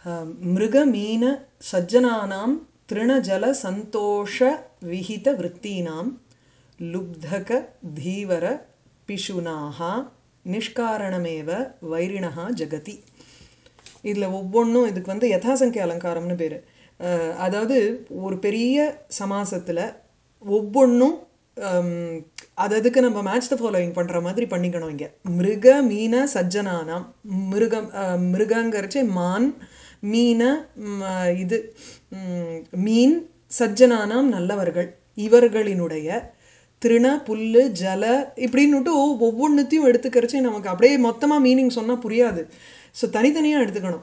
அஹ், மிருக மீன சஜ்ஜனானாம் திருணஜல சந்தோஷ விஹித விருத்தீனாம் லுப்தக தீவர பிஷுனாக நிஷ்காரணமேவ வைரிணா ஜகதி இதில் ஒவ்வொன்றும் இதுக்கு வந்து யதாசங்கிய அலங்காரம்னு பேர் அதாவது ஒரு பெரிய சமாசத்தில் ஒவ்வொன்றும் அது அதுக்கு நம்ம மேட்ச் த ஃபாலோயிங் பண்ணுற மாதிரி பண்ணிக்கணும் இங்கே மிருக மீன சஜ்ஜனானாம் மிருகம் அஹ், மிருகங்கிறச்சே மான் மீன ம், அஹ், இது ம், மீன் சஜ்ஜனானாம் நல்லவர்கள் இவர்களினுடைய திருண புல்லு ஜல இப்படின்னுட்டு ஒவ்வொன்றுத்தையும் எடுத்துக்கிறச்சே நமக்கு அப்படியே மொத்தமாக மீனிங் சொன்னால் புரியாது ஸோ தனித்தனியாக எடுத்துக்கணும்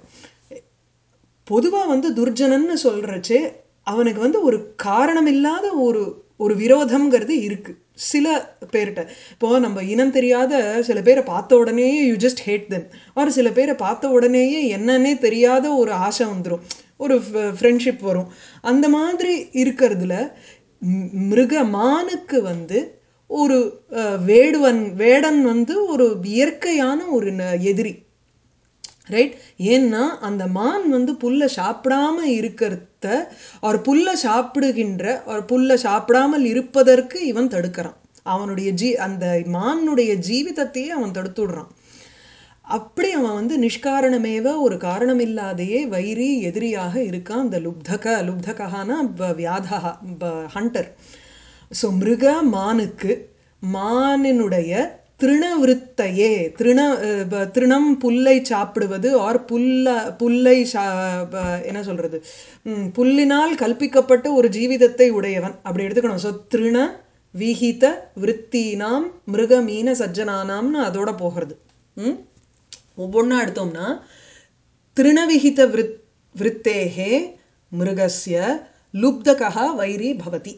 பொதுவாக வந்து துர்ஜனன்னு சொல்கிறச்சே அவனுக்கு வந்து ஒரு காரணமில்லாத ஒரு ஒரு விரோதம்ங்கிறது இருக்குது சில பேர்கிட்ட இப்போ நம்ம இனம் தெரியாத சில பேரை பார்த்த உடனேயே யூ ஜஸ்ட் ஹேட் தெம் ஒரு சில பேரை பார்த்த உடனேயே என்னன்னே தெரியாத ஒரு ஆசை வந்துடும் ஒரு ஃப்ரெண்ட்ஷிப் வரும் அந்த மாதிரி இருக்கிறதுல ம், மிருக மானுக்கு வந்து ஒரு அஹ், வேடுவன் வேடன் வந்து ஒரு இயற்கையான ஒரு ந- எதிரி ரைட் ஏன்னா அந்த மான் வந்து புல்லை சாப்பிடாம இருக்கிறத ஒரு புல்லை சாப்பிடுகின்ற ஒரு புல்லை சாப்பிடாமல் இருப்பதற்கு இவன் தடுக்கிறான் அவனுடைய ஜீ அந்த மானுடைய ஜீவிதத்தையே அவன் தடுத்து விடுறான் அப்படி அவன் வந்து நிஷ்காரணமேவ ஒரு காரணமில்லாதையே வைரி எதிரியாக இருக்கான் அந்த லுப்தக லுப்தகானா வியாதா ஹண்டர் ஸோ மிருக மானுக்கு மானினுடைய திருணவிருத்தையே திருண அஹ், ப- திருணம் புல்லை சாப்பிடுவது ஆர் புல்ல புல்லை சா ப- என்ன சொல்றது ம், புல்லினால் கல்பிக்கப்பட்ட ஒரு ஜீவிதத்தை உடையவன் அப்படி எடுத்துக்கணும் ஸோ திருண விஹித விருத்தினாம் மிருக மீன சஜ்ஜனானாம்னு அதோட போகிறது ம் ஒவ்வொன்றா எடுத்தோம்னா திருணவிஹித விருத் விருத்தேகே மிருகஸ்ய லுப்தகா வைரி பவதி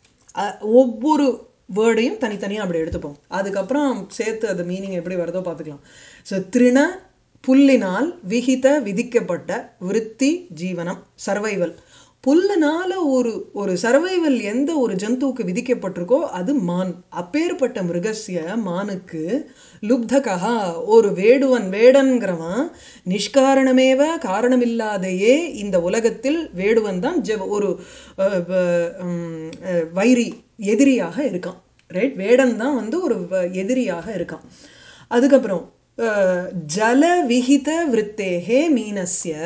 அ- ஒவ்வொரு வேர்டையும் தனித்தனியாக அப்படி எடுத்துப்போம் அதுக்கப்புறம் சேர்த்து அது மீனிங் எப்படி வருதோ பார்த்துக்கலாம் ஸோ திருண புல்லினால் விகித விதிக்கப்பட்ட விருத்தி ஜீவனம் சர்வைவல் புல்லுனால ஒரு ஒரு சர்வைவல் எந்த ஒரு ஜந்துவுக்கு விதிக்கப்பட்டிருக்கோ அது மான் அப்பேற்பட்ட மிருகசிய மானுக்கு லுப்தகா ஒரு வேடுவன் வேடன்கிறவன் நிஷ்காரணமேவ காரணமில்லாதையே இந்த உலகத்தில் வேடுவன் தான் ஜெ- ஒரு அஹ், வ- உம், அஹ், வைரி எதிரியாக இருக்கான் ரைட் வேடன் தான் வந்து ஒரு வ- எதிரியாக இருக்கான் அதுக்கப்புறம் அஹ், ஜல விகித விருத்தேகே மீனஸ்ய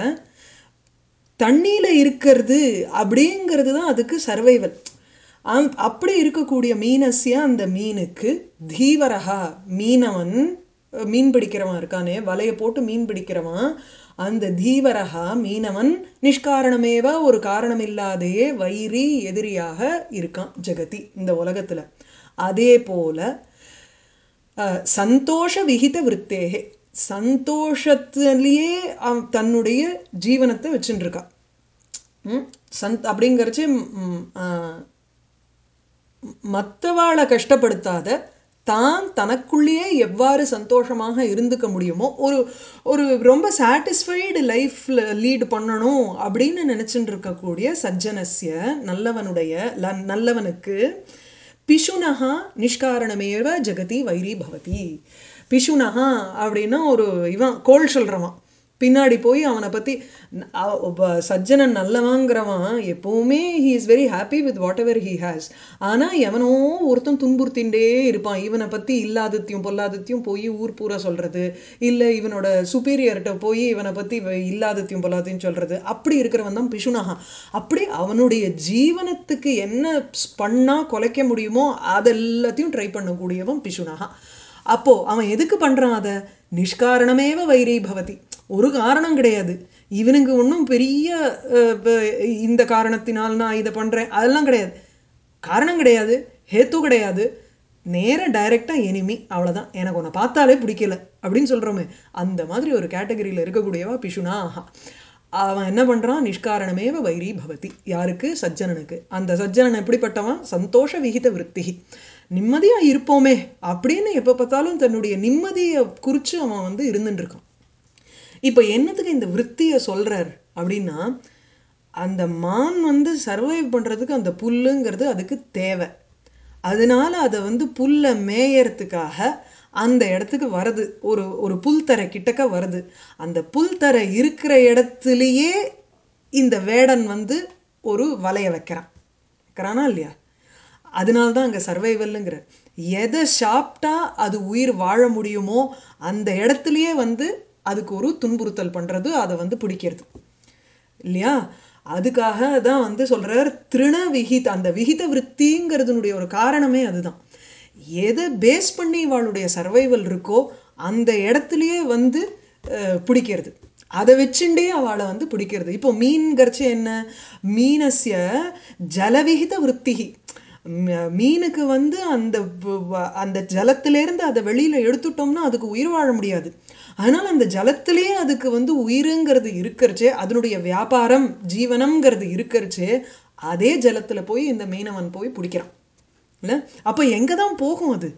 தண்ணியில் இருக்கிறது அப்படிங்கிறது தான் அதுக்கு சர்வைவல் அப்படி இருக்கக்கூடிய மீனஸ்ய அந்த மீனுக்கு தீவரகா மீனவன் அஹ், மீன் பிடிக்கிறவன் இருக்கானே வலையை போட்டு மீன் பிடிக்கிறவன் அந்த தீவரகா மீனவன் நிஷ்காரணமேவ ஒரு காரணமில்லாதையே வைரி எதிரியாக இருக்கான் ஜெகதி இந்த உலகத்தில் அதே போல அஹ், சந்தோஷ விகித விருத்தேகே சந்தோஷத்திலேயே அவன் தன்னுடைய ஜீவனத்தை வச்சுட்டு இருக்கான் ம், சந்த் அப்படிங்கிறச்சு மற்றவாளை கஷ்டப்படுத்தாத தான் தனக்குள்ளேயே எவ்வாறு சந்தோஷமாக இருந்துக்க முடியுமோ ஒரு ஒரு ரொம்ப சாட்டிஸ்ஃபைடு லைஃப்பில் லீட் பண்ணணும் அப்படின்னு நினச்சிட்டு இருக்கக்கூடிய சஜ்ஜனஸ்ய நல்லவனுடைய ல- நல்லவனுக்கு பிஷுனஹா நிஷ்காரணமேவ ஜெகதி வைரி பவதி பிஷுனஹா அப்படின்னா ஒரு இவன் கோல் சொல்கிறவன் பின்னாடி போய் அவனை பற்றி சஜ்ஜனன் நல்லவங்கிறவன் எப்போவுமே he is very happy with whatever he has ஆனால் எவனோ ஒருத்தன் துன்புறுத்தின்றே இருப்பான் இவனை பற்றி இல்லாதத்தையும் பொல்லாதத்தையும் போய் ஊர் பூரா சொல்கிறது இல்லை இவனோட சுப்பீரியர்கிட்ட போய் இவனை பற்றி இல்லாதத்தையும் பொல்லாதத்தையும் சொல்கிறது அப்படி இருக்கிறவன் தான் பிஷுனஹா அப்படி அவனுடைய ஜீவனத்துக்கு என்ன பண்ணால் குலைக்க முடியுமோ அதெல்லாத்தையும் ட்ரை பண்ணக்கூடியவன் பிஷுனஹா அப்போ அவன் எதுக்கு பண்றான் அதை நிஷ்காரணமேவ வைரி பவதி ஒரு காரணம் கிடையாது இவனுக்கு ஒன்றும் பெரிய அஹ், ப- இந்த காரணத்தினால் நான் இதை பண்றேன் அதெல்லாம் கிடையாது காரணம் கிடையாது ஹேத்து கிடையாது நேர டைரெக்டாக எனிமி அவ்வளோதான் எனக்கு உன்னை பார்த்தாலே பிடிக்கல அப்படின்னு சொல்கிறோமே அந்த மாதிரி ஒரு கேட்டகரியில் இருக்கக்கூடியவா பிஷுனா ஆஹா அவன் என்ன பண்ணுறான் நிஷ்காரணமேவ வைரி பவதி யாருக்கு சஜ்ஜனனுக்கு அந்த சஜ்ஜனன் எப்படிப்பட்டவன் சந்தோஷ விகித விருத்தி நிம்மதியாக இருப்போமே அப்படின்னு எப்போ பார்த்தாலும் தன்னுடைய நிம்மதியை குறித்து அவன் வந்து இருந்துட்டு இருக்கான் இப்போ என்னத்துக்கு இந்த விற்த்தியை சொல்கிறார் அப்படின்னா அந்த மான் வந்து சர்வைவ் பண்ணுறதுக்கு அந்த புல்லுங்கிறது அதுக்கு தேவை அதனால அதை வந்து புல்லை மேயறதுக்காக அந்த இடத்துக்கு வருது ஒரு ஒரு புல்தரை கிட்டக்க வருது அந்த புல்தரை இருக்கிற இடத்துலையே இந்த வேடன் வந்து ஒரு வலைய வைக்கிறான் வைக்கிறானா இல்லையா அதனால தான் அங்கே சர்வைவல்லுங்கிற எதை சாப்பிட்டா அது உயிர் வாழ முடியுமோ அந்த இடத்துலையே வந்து அதுக்கு ஒரு துன்புறுத்தல் பண்ணுறது அதை வந்து பிடிக்கிறது இல்லையா அதுக்காக தான் வந்து சொல்கிறார் திருண விகித அந்த விகித விற்த்திங்கிறதுனுடைய ஒரு காரணமே அதுதான் எதை பேஸ் பண்ணி இவாளுடைய சர்வைவல் இருக்கோ அந்த இடத்துலையே வந்து அஹ், பிடிக்கிறது அதை வச்சுட்டே அவளை வந்து பிடிக்கிறது இப்போ மீன்கரிச்சு என்ன மீனஸ்ய ஜலவிகித விற்த்திகி ம- மீனுக்கு வந்து அந்த வ- வ- அந்த ஜலத்திலேருந்து அதை வெளியில் எடுத்துட்டோம்னா அதுக்கு உயிர் வாழ முடியாது அதனால் அந்த ஜலத்திலேயே அதுக்கு வந்து உயிருங்கிறது இருக்கிறச்சே அதனுடைய வியாபாரம் ஜீவனம்ங்கிறது இருக்கிறச்சே அதே ஜலத்தில் போய் இந்த மீனவன் போய் பிடிக்கிறான் இல்லை அப்போ எங்கே தான் போகும் அது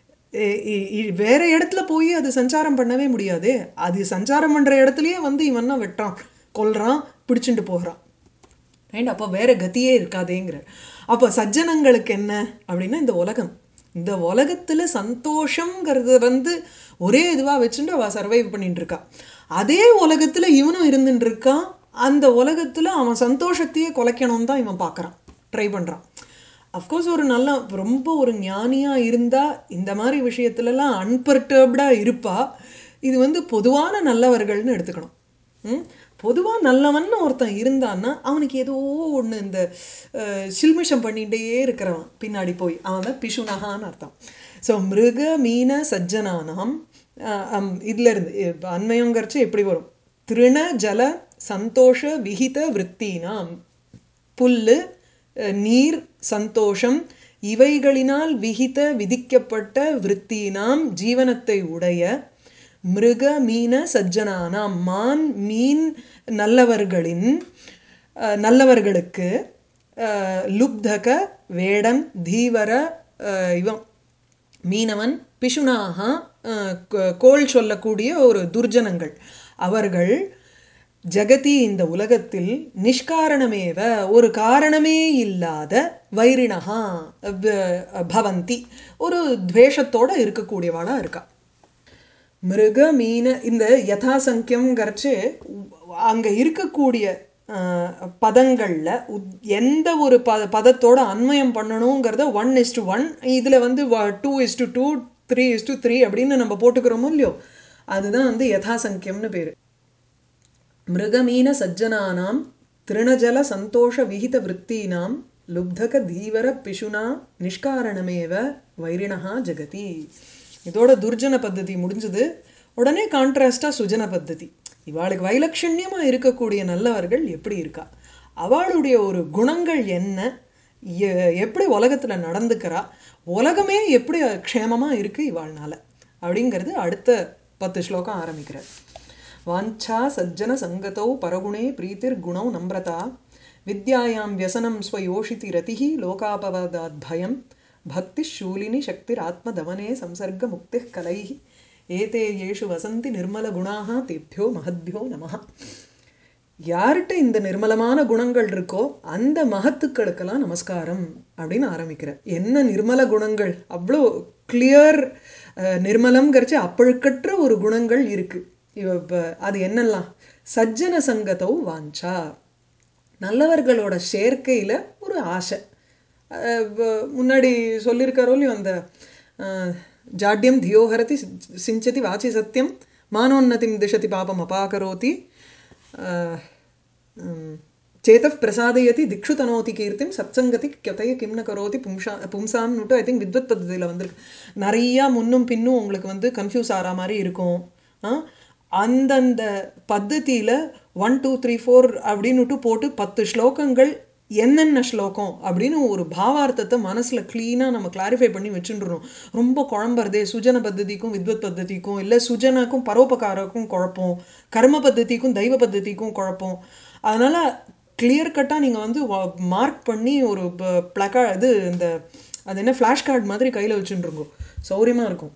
எ- இ- இ- வேற இடத்துல போய் அது சஞ்சாரம் பண்ணவே முடியாது அது சஞ்சாரம் பண்ணுற இடத்துலயே வந்து இவன் தான் வெட்டுறான் கொல்றான் பிடிச்சிட்டு போகிறான் ரைட் அப்போ வேற கதியே இருக்காதேங்கிற அப்போ சஜ்ஜனங்களுக்கு என்ன அப்படின்னா இந்த உலகம் இந்த உலகத்தில் சந்தோஷங்கிறது வந்து ஒரே இதுவாக வச்சுட்டு அவள் சர்வைவ் பண்ணிட்டு இருக்கா அதே உலகத்தில் இவனும் இருந்துட்டு இருக்கான் அந்த உலகத்தில் அவன் சந்தோஷத்தையே குலைக்கணும்னு தான் இவன் பார்க்குறான் ட்ரை பண்ணுறான் அஃப்கோர்ஸ் ஒரு நல்ல ரொம்ப ஒரு ஞானியாக இருந்தால் இந்த மாதிரி விஷயத்துலலாம் அன்பர்டர்ப்டாக இருப்பா இது வந்து பொதுவான நல்லவர்கள்னு எடுத்துக்கணும் ம் பொதுவாக நல்லவன் ஒருத்தன் இருந்தான்னா அவனுக்கு ஏதோ ஒன்று இந்த அஹ், சில்மிஷம் பண்ணிகிட்டே இருக்கிறவன் பின்னாடி போய் அவன் தான் பிஷுனகான்னு அர்த்தம் ஸோ மிருக மீன சஜ்ஜனானாம் அஹ், அம், இதுல இருந்து இப்ப அண்மையங்கிறச்சு எப்படி வரும் திருண ஜல சந்தோஷ விகித விற்த்தினாம் புல்லு அஹ், நீர் சந்தோஷம் இவைகளினால் விகித விதிக்கப்பட்ட விற்த்தினாம் ஜீவனத்தை உடைய மிருக மீன சஜ்ஜனானாம் மான் மீன் நல்லவர்களின் அஹ், நல்லவர்களுக்கு அஹ், லுப்தக வேடன் தீவர அஹ், இவன் மீனவன் பிஷுனாக அஹ், கோ- கோள் சொல்லக்கூடிய ஒரு துர்ஜனங்கள் அவர்கள் ஜெகதி இந்த உலகத்தில் நிஷ்காரணமேவ ஒரு காரணமே இல்லாத வைரிணகா வ- பவந்தி ஒரு துவேஷத்தோட இருக்கக்கூடியவாளா இருக்கா மிருக மீன இந்த யதாசங்கியம்ங்கிறச்சு அங்கே இருக்கக்கூடிய அஹ், பதங்கள்ல உத்- எந்த ஒரு ப பதத்தோட அன்வயம் பண்ணணுங்கிறத ஒன் இஸ் டு ஒன் இதில் வந்து two is to two three is to three அப்படின்னு நம்ம போட்டுக்கிறோமோ இல்லையோ அதுதான் வந்து யதாசங்கியம்னு பேர் மிருகமீன சஜ்ஜனானாம் திருணஜல சந்தோஷ விகித விற்பீனாம் லுப்தக தீவர பிஷுனா நிஷ்காரணமேவ வைரிணஹா ஜெகதி இதோட துர்ஜன பத்ததி முடிஞ்சது உடனே கான்ட்ராஸ்டாக சுஜன பத்ததி இவாளுக்கு வைலட்சண்யமாக இருக்கக்கூடிய நல்லவர்கள் எப்படி இருக்கா அவளுடைய ஒரு குணங்கள் என்ன எ- எப்படி உலகத்தில் நடந்துக்கிறா உலகமே எப்படி க்ஷேமமாக இருக்குது இவாள்னால அப்படிங்கிறது அடுத்த பத்து ஸ்லோகம் ஆரம்பிக்கிறார் வாஞ்சா சஜ்ஜன சங்கதௌ பரகுணே பிரீத்திர்குணௌ நம்ரதா வித்யாயாம் வியசனம் ஸ்வயோஷிதி ரதிஹி லோகாபவாதாத் பயம் பக்தி ஷூலினி சக்திராத்மதவனே சம்சர்க முக்தி கலைஹி ஏதே ஏஷு வசந்தி நிர்மல குணாக தேப்யோ மகத்பியோ நமஹ யார்கிட்ட இந்த நிர்மலமான குணங்கள் இருக்கோ அந்த மகத்துக்களுக்கெல்லாம் நமஸ்காரம் அப்படின்னு ஆரம்பிக்கிறார் என்ன நிர்மல குணங்கள் அவ்வளோ கிளியர் நிர்மலம்ங்கிறச்சு அப்பழுக்கற்ற ஒரு குணங்கள் இருக்கு இவ இப்ப அது என்னெல்லாம் சஜ்ஜன சங்கதௌ வாஞ்சா நல்லவர்களோட சேர்க்கையில் ஒரு ஆசை அஹ் வ- முன்னாடி சொல்லியிருக்காரோ இல்லையோ அந்த அஹ், ஜாட்யம் தியோஹரதி சி- சிஞ்சதி வாச்சி சத்தியம் மானோன்னதிம் திசதி பாபம் அபாகரோதி அஹ், உம், சேதப் பிரசாதயதி திக்ஷு தனோதி கீர்த்திம் சத்சங்கதி கதைய கிம்ன கரோதி பும்சா பும்சான்னுட்டு ஐ திங்க் வித்வத் பദ്ധதியில் வந்திருக்கு நிறையா முன்னும் பின்னும் உங்களுக்கு வந்து கன்ஃபியூஸ் ஆகிற மாதிரி இருக்கும் ஆ? அந்தந்த பத்ததியில் ஒன் டூ த்ரீ ஃபோர் அப்படின்னுட்டு போட்டு பத்து ஸ்லோகங்கள் என்னென்ன ஸ்லோகம் அப்படின்னு ஒரு பாவார்த்தத்தை மனசில் க்ளீனாக நம்ம கிளாரிஃபை பண்ணி வச்சுட்டுறோம் ரொம்ப குழம்புறதே சுஜன பத்ததிக்கும் வித்வத் பத்ததிக்கும் இல்லை சுஜனுக்கும் பரோபகாரக்கும் குழப்பம் கர்ம பத்ததிக்கும் தெய்வ பத்ததிக்கும் குழப்பம் அதனால் கிளியர் கட்டாக நீங்கள் வந்து மார்க் பண்ணி ஒரு ப்ளக்கா இது இந்த அது என்ன ஃப்ளாஷ் கார்டு மாதிரி கையில் வச்சுட்டுருங்கோ சௌரியமாக இருக்கும்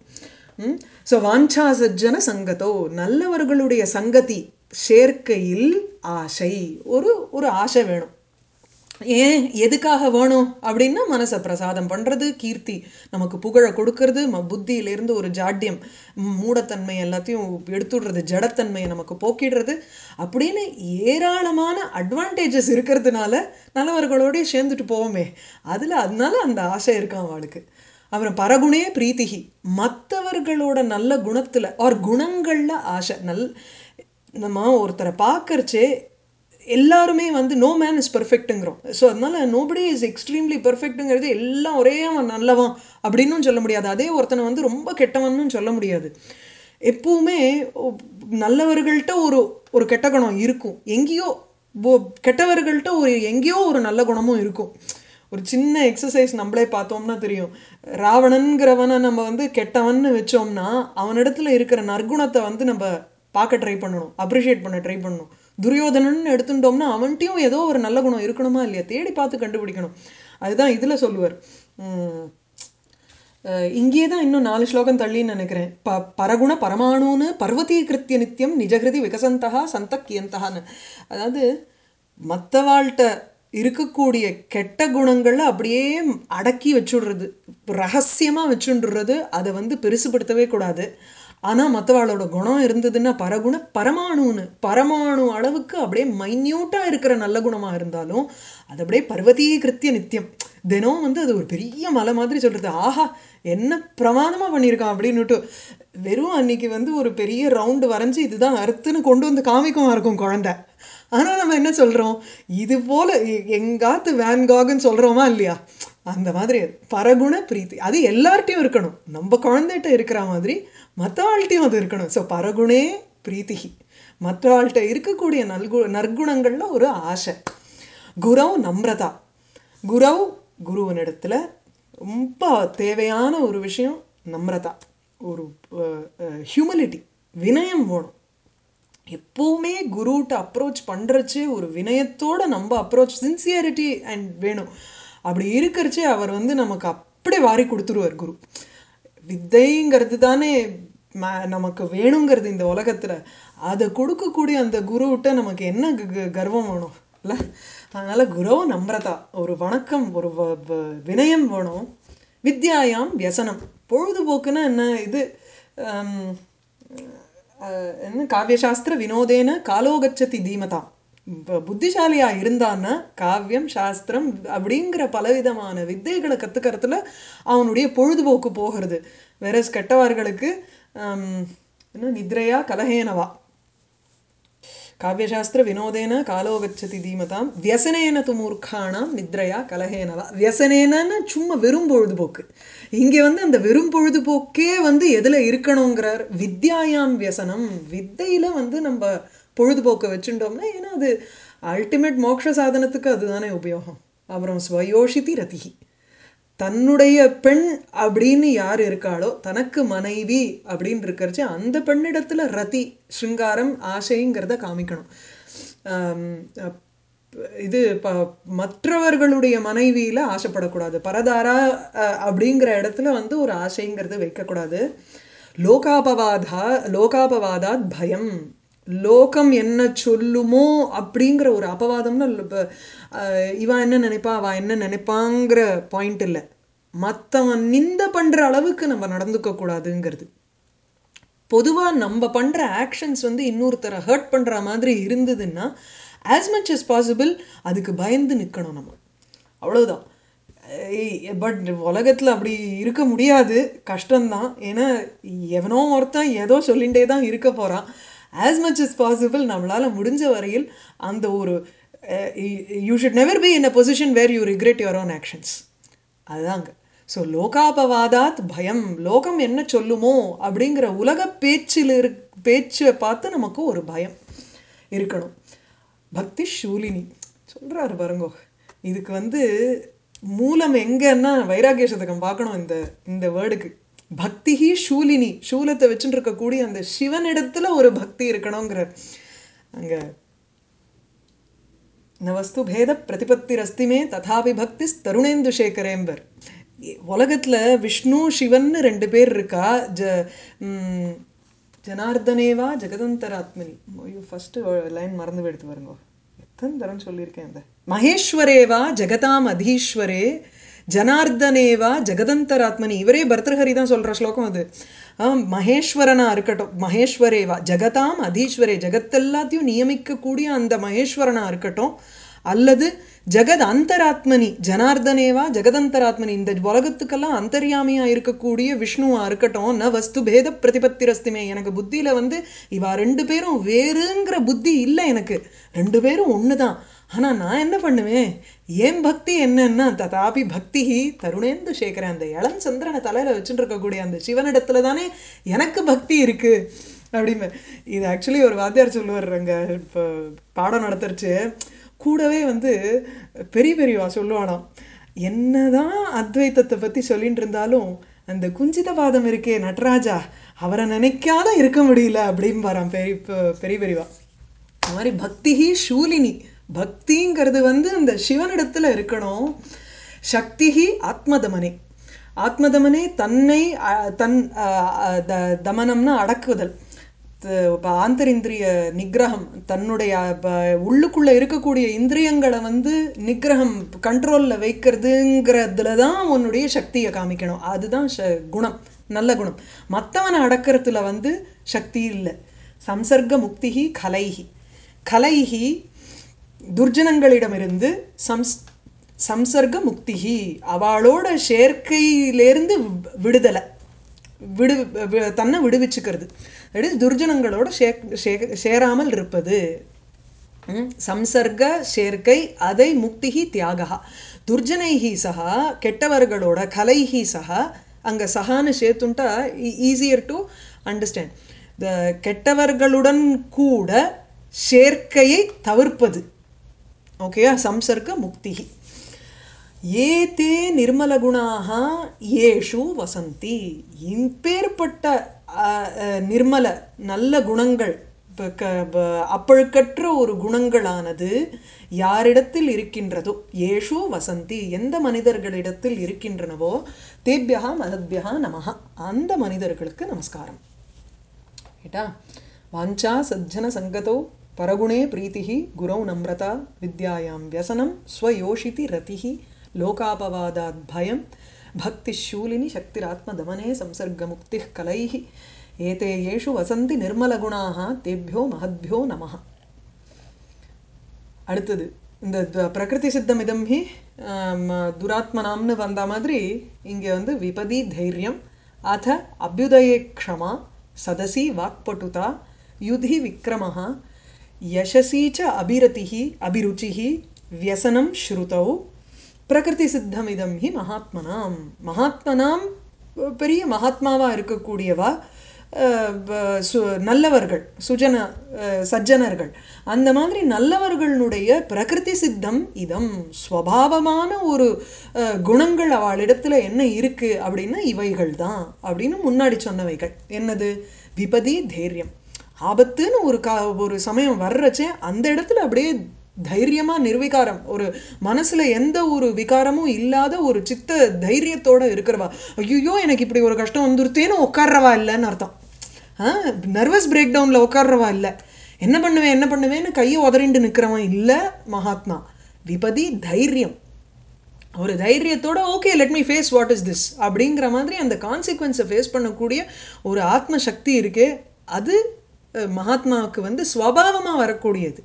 ஸோ வாஞ்சா சஜ்ஜன சங்கத்தோ நல்லவர்களுடைய சங்கதி சேர்க்கையில் ஆசை ஒரு ஒரு ஆசை வேணும் ஏன் எதுக்காக வேணும் அப்படின்னா மனசை பிரசாதம் பண்ணுறது கீர்த்தி நமக்கு புகழை கொடுக்கறது ம புத்தியிலேருந்து ஒரு ஜாட்யம் ம், மூடத்தன்மை எல்லாத்தையும் எடுத்துடுறது ஜடத்தன்மையை நமக்கு போக்கிடுறது அப்படின்னு ஏராளமான அட்வான்டேஜஸ் இருக்கிறதுனால நல்லவர்களோடய சேர்ந்துட்டு போவோமே அதில் அதனால அந்த ஆசை இருக்கான் அவளுக்கு அப்புறம் பரகுணே பிரீத்திகி மற்றவர்களோட நல்ல குணத்தில் ஆர் குணங்களில் ஆசை நல் நம்ம ஒருத்தரை பார்க்கறச்சே எல்லாருமே வந்து நோ மேன் இஸ் பர்ஃபெக்ட்டுங்கிறோம் ஸோ அதனால நோபடி இஸ் எக்ஸ்ட்ரீம்லி பர்ஃபெக்ட்டுங்கிறது எல்லாம் ஒரே அவன் நல்லவன் அப்படின்னும் சொல்ல முடியாது அதே ஒருத்தனை வந்து ரொம்ப கெட்டவன்னு சொல்ல முடியாது எப்பவுமே ஒ- நல்லவர்கள்ட்ட ஒரு ஒரு கெட்ட குணம் இருக்கும் எங்கேயோ போ- கெட்டவர்கள்ட்ட ஒரு எங்கேயோ ஒரு நல்ல குணமும் இருக்கும் ஒரு சின்ன எக்ஸசைஸ் நம்மளே பார்த்தோம்னா தெரியும் ராவணன்கிறவனை நம்ம வந்து கெட்டவன்னு வச்சோம்னா அவனிடத்துல இருக்கிற நற்குணத்தை வந்து நம்ம பார்க்க ட்ரை பண்ணணும் அப்ரிஷியேட் பண்ண ட்ரை பண்ணணும் துரியோதனன் எடுத்துட்டோம்னா அவன்கிட்டயும் ஏதோ ஒரு நல்ல குணம் இருக்கணுமா இல்லையா தேடி பார்த்து கண்டுபிடிக்கணும் அதுதான் இதில் சொல்லுவார் உம், அஹ் இங்கேயே தான் இன்னும் நாலு ஸ்லோகம் தள்ளின்னு நினைக்கிறேன் ப பரகுண பரமாணுன்னு பர்வதீகிருத்திய நித்தியம் நிஜகிருதி விகசந்தகா சந்தக்கியந்தகான்னு அதாவது மற்றவாள்கிட்ட இருக்கக்கூடிய கெட்ட குணங்களை அப்படியே அடக்கி வச்சுடுறது ரகசியமாக வச்சுடுறது அதை வந்து பெருசுபடுத்தவே கூடாது ஆனால் மற்றவாளோட குணம் இருந்ததுன்னா பரகுண பரமாணுன்னு பரமாணு அளவுக்கு அப்படியே மைன்யூட்டாக இருக்கிற நல்ல குணமாக இருந்தாலும் அது அப்படியே பர்வதீகிருத்திய நித்தியம் தினம் வந்து அது ஒரு பெரிய மலை மாதிரி சொல்கிறது ஆஹா என்ன பிரமாதமாக பண்ணியிருக்கான் அப்படின்னுட்டு வெறும் அன்னைக்கு வந்து ஒரு பெரிய ரவுண்டு வரைஞ்சி இதுதான் அறுத்துன்னு கொண்டு வந்து காமிக்குமா இருக்கும் குழந்தை ஆனால் நம்ம என்ன சொல்கிறோம் இது போல் எங்காத்து வேன்காகுன்னு சொல்கிறோமா இல்லையா அந்த மாதிரி அது. பரகுண பிரீத்தி அது எல்லார்ட்டையும் இருக்கணும் நம்ம குழந்தைகிட்ட இருக்கிற மாதிரி மற்றவாழ்கிட்டையும் அது இருக்கணும் ஸோ பரகுணே பிரீத்திகி மற்றவாழ்கிட்ட இருக்கக்கூடிய நல்கு நற்குணங்களில் ஒரு ஆசை குரவ் நம்ரதா குரவ் குருவனிடத்துல ரொம்ப தேவையான ஒரு விஷயம் நம்ரதா ஒரு ஹியூமிலிட்டி வினயம் வேணும் எப்போவுமே குருட்ட அப்ரோச் பண்ணுறச்சு ஒரு வினயத்தோட நம்ம அப்ரோச் சின்சியரிட்டி அண்ட் வேணும் அப்படி இருக்கிறச்சே அவர் வந்து நமக்கு அப்படியே வாரி கொடுத்துருவார் குரு வித்தைங்கிறது தானே ம- நமக்கு வேணுங்கிறது இந்த உலகத்தில் அதை கொடுக்கக்கூடிய அந்த குருவிட்ட நமக்கு என்ன க- க- கர்வம் வேணும் இல்லை அதனால் குரு நம்ரதா ஒரு வணக்கம் ஒரு வ- வ- வினயம் வேணும் வித்யாயாம் வியசனம் பொழுதுபோக்குன்னா என்ன இது ஹம், அஹ், என்ன காவியசாஸ்திர வினோதேன காலோகச்சதி தீமதா இப்போ புத்திசாலியாக இருந்தான்னா காவியம் சாஸ்திரம் அப்படிங்கிற பலவிதமான வித்தைகளை கற்றுக்கிறதுல அவனுடைய பொழுதுபோக்கு போகிறது வேற கெட்டவார்களுக்கு ஹம், என்ன நித்ரையா கலஹேனவா காவியசாஸ்திர வினோதேன காலோ கச்சதி தீமதாம் வியசனேன து மூர்க்கானாம் நித்ரையா கலஹேனவா வியசனேனன்னு சும்மா வெறும் பொழுதுபோக்கு இங்கே வந்து அந்த வெறும் பொழுதுபோக்கே வந்து எதில் இருக்கணுங்கிறார் வித்யாயாம் வியசனம் வித்தையில் வந்து நம்ம பொழுதுபோக்கை வச்சுட்டோம்னா ஏன்னா அது அல்டிமேட் மோட்ச சாதனத்துக்கு அதுதானே உபயோகம் அப்புறம் ஸ்வயோஷிதி ரதிகி தன்னுடைய பெண் அப்படின்னு யார் இருக்காளோ தனக்கு மனைவி அப்படின்னு இருக்கிறச்சு அந்த பெண்ணிடத்துல ரதி ஸ்ருங்காரம் ஆசைங்கிறத காமிக்கணும் ஆம், அப்- இது ப மற்றவர்களுடைய மனைவியில ஆசைப்படக்கூடாது பரதாரா அஹ், அப்படிங்கிற இடத்துல வந்து ஒரு ஆசைங்கிறது வைக்கக்கூடாது லோகாபவாதா லோகாபவாதாத் பயம் லோகம் என்ன சொல்லுமோ அப்படிங்கிற ஒரு அபவாதம்னா இப்ப, அஹ், இவன் என்ன நினைப்பா அவன் என்ன நினைப்பாங்கிற பாயிண்ட் இல்லை மற்றவன் நிந்த பண்ற அளவுக்கு நம்ம நடந்துக்க கூடாதுங்கிறது பொதுவாக நம்ம பண்ணுற ஆக்ஷன்ஸ் வந்து இன்னொருத்தரை ஹர்ட் பண்ணுற மாதிரி இருந்ததுன்னா as much as பாசிபிள் அதுக்கு பயந்து நிற்கணும் நம்ம அவ்வளவுதான் பட் உலகத்தில் அப்படி இருக்க முடியாது கஷ்டம்தான் ஏன்னா எவனோ ஒருத்தன் ஏதோ சொல்லிகிட்டே தான் இருக்க போகிறான் as much as பாசிபிள் நம்மளால் முடிஞ்ச வரையில் அந்த ஒரு you should never be in a position where you regret your own actions அதுதாங்க ஸோ லோகாபவாதாத் பயம் லோகம் என்ன சொல்லுமோ அப்படிங்கிற உலக பேச்சில் இரு பேச்சை பார்த்து நமக்கு ஒரு பயம் இருக்கணும் பக்தி ஷூலினி சொல்கிறாரு பாருங்கோ இதுக்கு வந்து மூலம் எங்கன்னா வைராகிய சதகம் பார்க்கணும் இந்த இந்த வேர்டுக்கு பக்திஹி ஷூலினி சூலத்தை வச்சுட்டு இருக்கக்கூடிய அந்த சிவனிடத்துல ஒரு பக்தி இருக்கணுங்கிறார் அங்கே ந வஸ்து பேத பிரதிபத்திரஸ்தி மே ததாபி பக்தி தருணேந்து சேகரேம்பர் உலகத்தில் விஷ்ணு சிவன்னு ரெண்டு பேர் இருக்கா ஜ ம், ஜனார்தனேவா ஜெகதந்தராத்மனி ஐயோ ஃபஸ்ட்டு லைன் மறந்து எடுத்து பாருங்க எத்தனை தரம் சொல்லியிருக்கேன் இந்த மகேஸ்வரேவா ஜெகதாம் அதீஸ்வரே ஜனார்தனேவா ஜெகதந்தராத்மனி இவரே பர்தஹரி தான் சொல்கிற ஸ்லோகம் அது ஆ, மகேஸ்வரனா இருக்கட்டும் மகேஸ்வரேவா ஜெகதாம் அதீஸ்வரே ஜெகத்தெல்லாத்தையும் நியமிக்கக்கூடிய அந்த மகேஸ்வரனா இருக்கட்டும் அல்லது ஜெகத் அந்தராத்மனி ஜனார்தனேவா ஜெகதந்தராத்மனி இந்த உலகத்துக்கெல்லாம் அந்தர்யாமியா இருக்கக்கூடிய விஷ்ணுவா இருக்கட்டும் ந வஸ்து பேத பிரதிபத்திரஸ்துமே எனக்கு புத்தியில வந்து இவா ரெண்டு பேரும் வேறுங்கிற புத்தி இல்லை எனக்கு ரெண்டு பேரும் ஒன்று தான் ஆனால் நான் என்ன பண்ணுவேன் ஏன் பக்தி என்னன்னா ததாபி பக்தி தருணேந்து சேகரன் அந்த இளம் சந்திரனை தலையில் வச்சுட்டு இருக்கக்கூடிய அந்த சிவனிடத்துல தானே எனக்கு பக்தி இருக்கு அப்படின்னு இது ஆக்சுவலி ஒரு வாத்தியார் சொல்லுவார்ங்க இப்போ பாடம் நடத்துருச்சு கூடவே வந்து பெரிய பெரியவா சொல்லுவானாம் என்னதான் அத்வைத்தத்தை பற்றி சொல்லிட்டு இருந்தாலும் அந்த குஞ்சிதவாதம் இருக்கே நடராஜா அவரை நினைக்காத இருக்க முடியல அப்படின்னு பாராம் பெரிய பெரிய பெரியவா இந்த மாதிரி பக்தி சூலினி பக்திங்கிறது வந்து அந்த சிவனிடத்துல இருக்கணும் சக்தி ஆத்மதமனே ஆத்மதமனே தன்னை அஹ், தன் அஹ், அஹ், த- தமனம்னா அடக்குதல் த- இப்ப ஆந்தரிந்திரிய நிகிரகம் தன்னுடைய ப- உள்ளுக்குள்ள இருக்கக்கூடிய இந்திரியங்களை வந்து நிகிரகம் கண்ட்ரோல்ல வைக்கிறதுங்கிறதுல தான் உன்னுடைய சக்தியை காமிக்கணும் அதுதான் ச- குணம் நல்ல குணம் மற்றவனை அடக்கிறதுல வந்து சக்தி இல்லை சம்சர்க முக்திகி கலைஹி கலைஹி துர்ஜனங்களிடமிருந்து சம்ஸ் சம்சர்க முக்திஹி அவளோட சேர்க்கையிலேருந்து வி- விடுதலை விடு வி- தன்னை விடுவிச்சுக்கிறது that is துர்ஜனங்களோட சே சே- சேராமல் இருப்பது ம், சம்சர்க சேர்க்கை அதை முக்திஹி தியாகா துர்ஜனைஹி சகா கெட்டவர்களோட கலைஹி சகா அங்கே சகான்னு சேர்த்துட்டா ஈஸியர் டு அண்டர்ஸ்டாண்ட் த கெட்டவர்களுடன் கூட சேர்க்கையை தவிர்ப்பது ஓகேயா சம்சர்க முக்திஹி ஏதே நிர்மலகுணாக ஏஷு வசந்தி இப்பேற்பட்ட அஹ், அஹ், நிர்மல நல்ல குணங்கள் இப்ப க- ப- அப்பழுக்கற்ற ஒரு குணங்களானது யாரிடத்தில் இருக்கின்றதோ ஏஷு வசந்தி எந்த மனிதர்களிடத்தில் இருக்கின்றனவோ தேபியா மகத்பியா நமஹ அந்த மனிதர்களுக்கு நமஸ்காரம் ஏட்டா வாஞ்சா சஜ்ஜன சங்கதோ பரகுணே பிரீத்திஹி குரௌ நம்ரதா வித்யாயாம் வியசனம் ஸ்வயோஷிதி ரதிஹி லோகாபவாதாத் பயம் பக்திஷூலினி சக்திராத்மதமனே சம்சர்கமுக்திः கலைः ஏதே ஏஷு வசந்தி நிர்மலகுணாக தேபியோ மகத்பியோ நமः அடுத்தது இந்த த- பிரகிருதி சித்தம் இதம் ஹி ஆம், துராத்மனாம்னு வந்த மாதிரி இங்கே வந்து விபதி தைரியம் அத அபியுதயே க்ஷமா சதசி வாக்பட்டுதா யுதி விக்ரமः யசசி ச அபிரதிஹி அபிருச்சிஹி வியசனம் ஸ்ருதௌ பிரகிருதி சித்தம் இதம் ஹி மகாத்மனாம் மகாத்மனாம் பெரிய மகாத்மாவா இருக்கக்கூடியவா அஹ், ப- சு நல்லவர்கள் சுஜன அஹ், சஜ்ஜனர்கள் அந்த மாதிரி நல்லவர்களுடைய பிரகிருதி சித்தம் இதம் ஸ்வபாவமான ஒரு அஹ், குணங்கள் அவளிடத்துல என்ன இருக்கு அப்படின்னா இவைகள் தான் அப்படின்னு முன்னாடி சொன்னவைகள் என்னது விபதி தைரியம் ஆபத்துன்னு ஒரு கா ஒரு சமயம் வர்றச்சே அந்த இடத்துல அப்படியே தைரியமா நிர்விகாரம் ஒரு மனசுல எந்த ஒரு விகாரமும் இல்லாத ஒரு சித்த தைரியத்தோட இருக்கிறவா ஐயோ எனக்கு இப்படி ஒரு கஷ்டம் வந்துருத்தேன்னு உட்கார்றவா இல்லைன்னு அர்த்தம் நர்வஸ் பிரேக் டவுனில் உட்கார்றவா இல்லை என்ன பண்ணுவேன் என்ன பண்ணுவேன்னு கையை உதறிண்டு நிற்கிறவன் இல்லை மகாத்மா விபதி தைரியம் ஒரு தைரியத்தோட okay let me face what is this அப்படிங்கிற மாதிரி அந்த கான்சிக்வன்ஸை ஃபேஸ் பண்ணக்கூடிய ஒரு ஆத்ம சக்தி இருக்கே அது அஹ், மகாத்மாவுக்கு வந்து ஸ்வபாவமாக வரக்கூடியது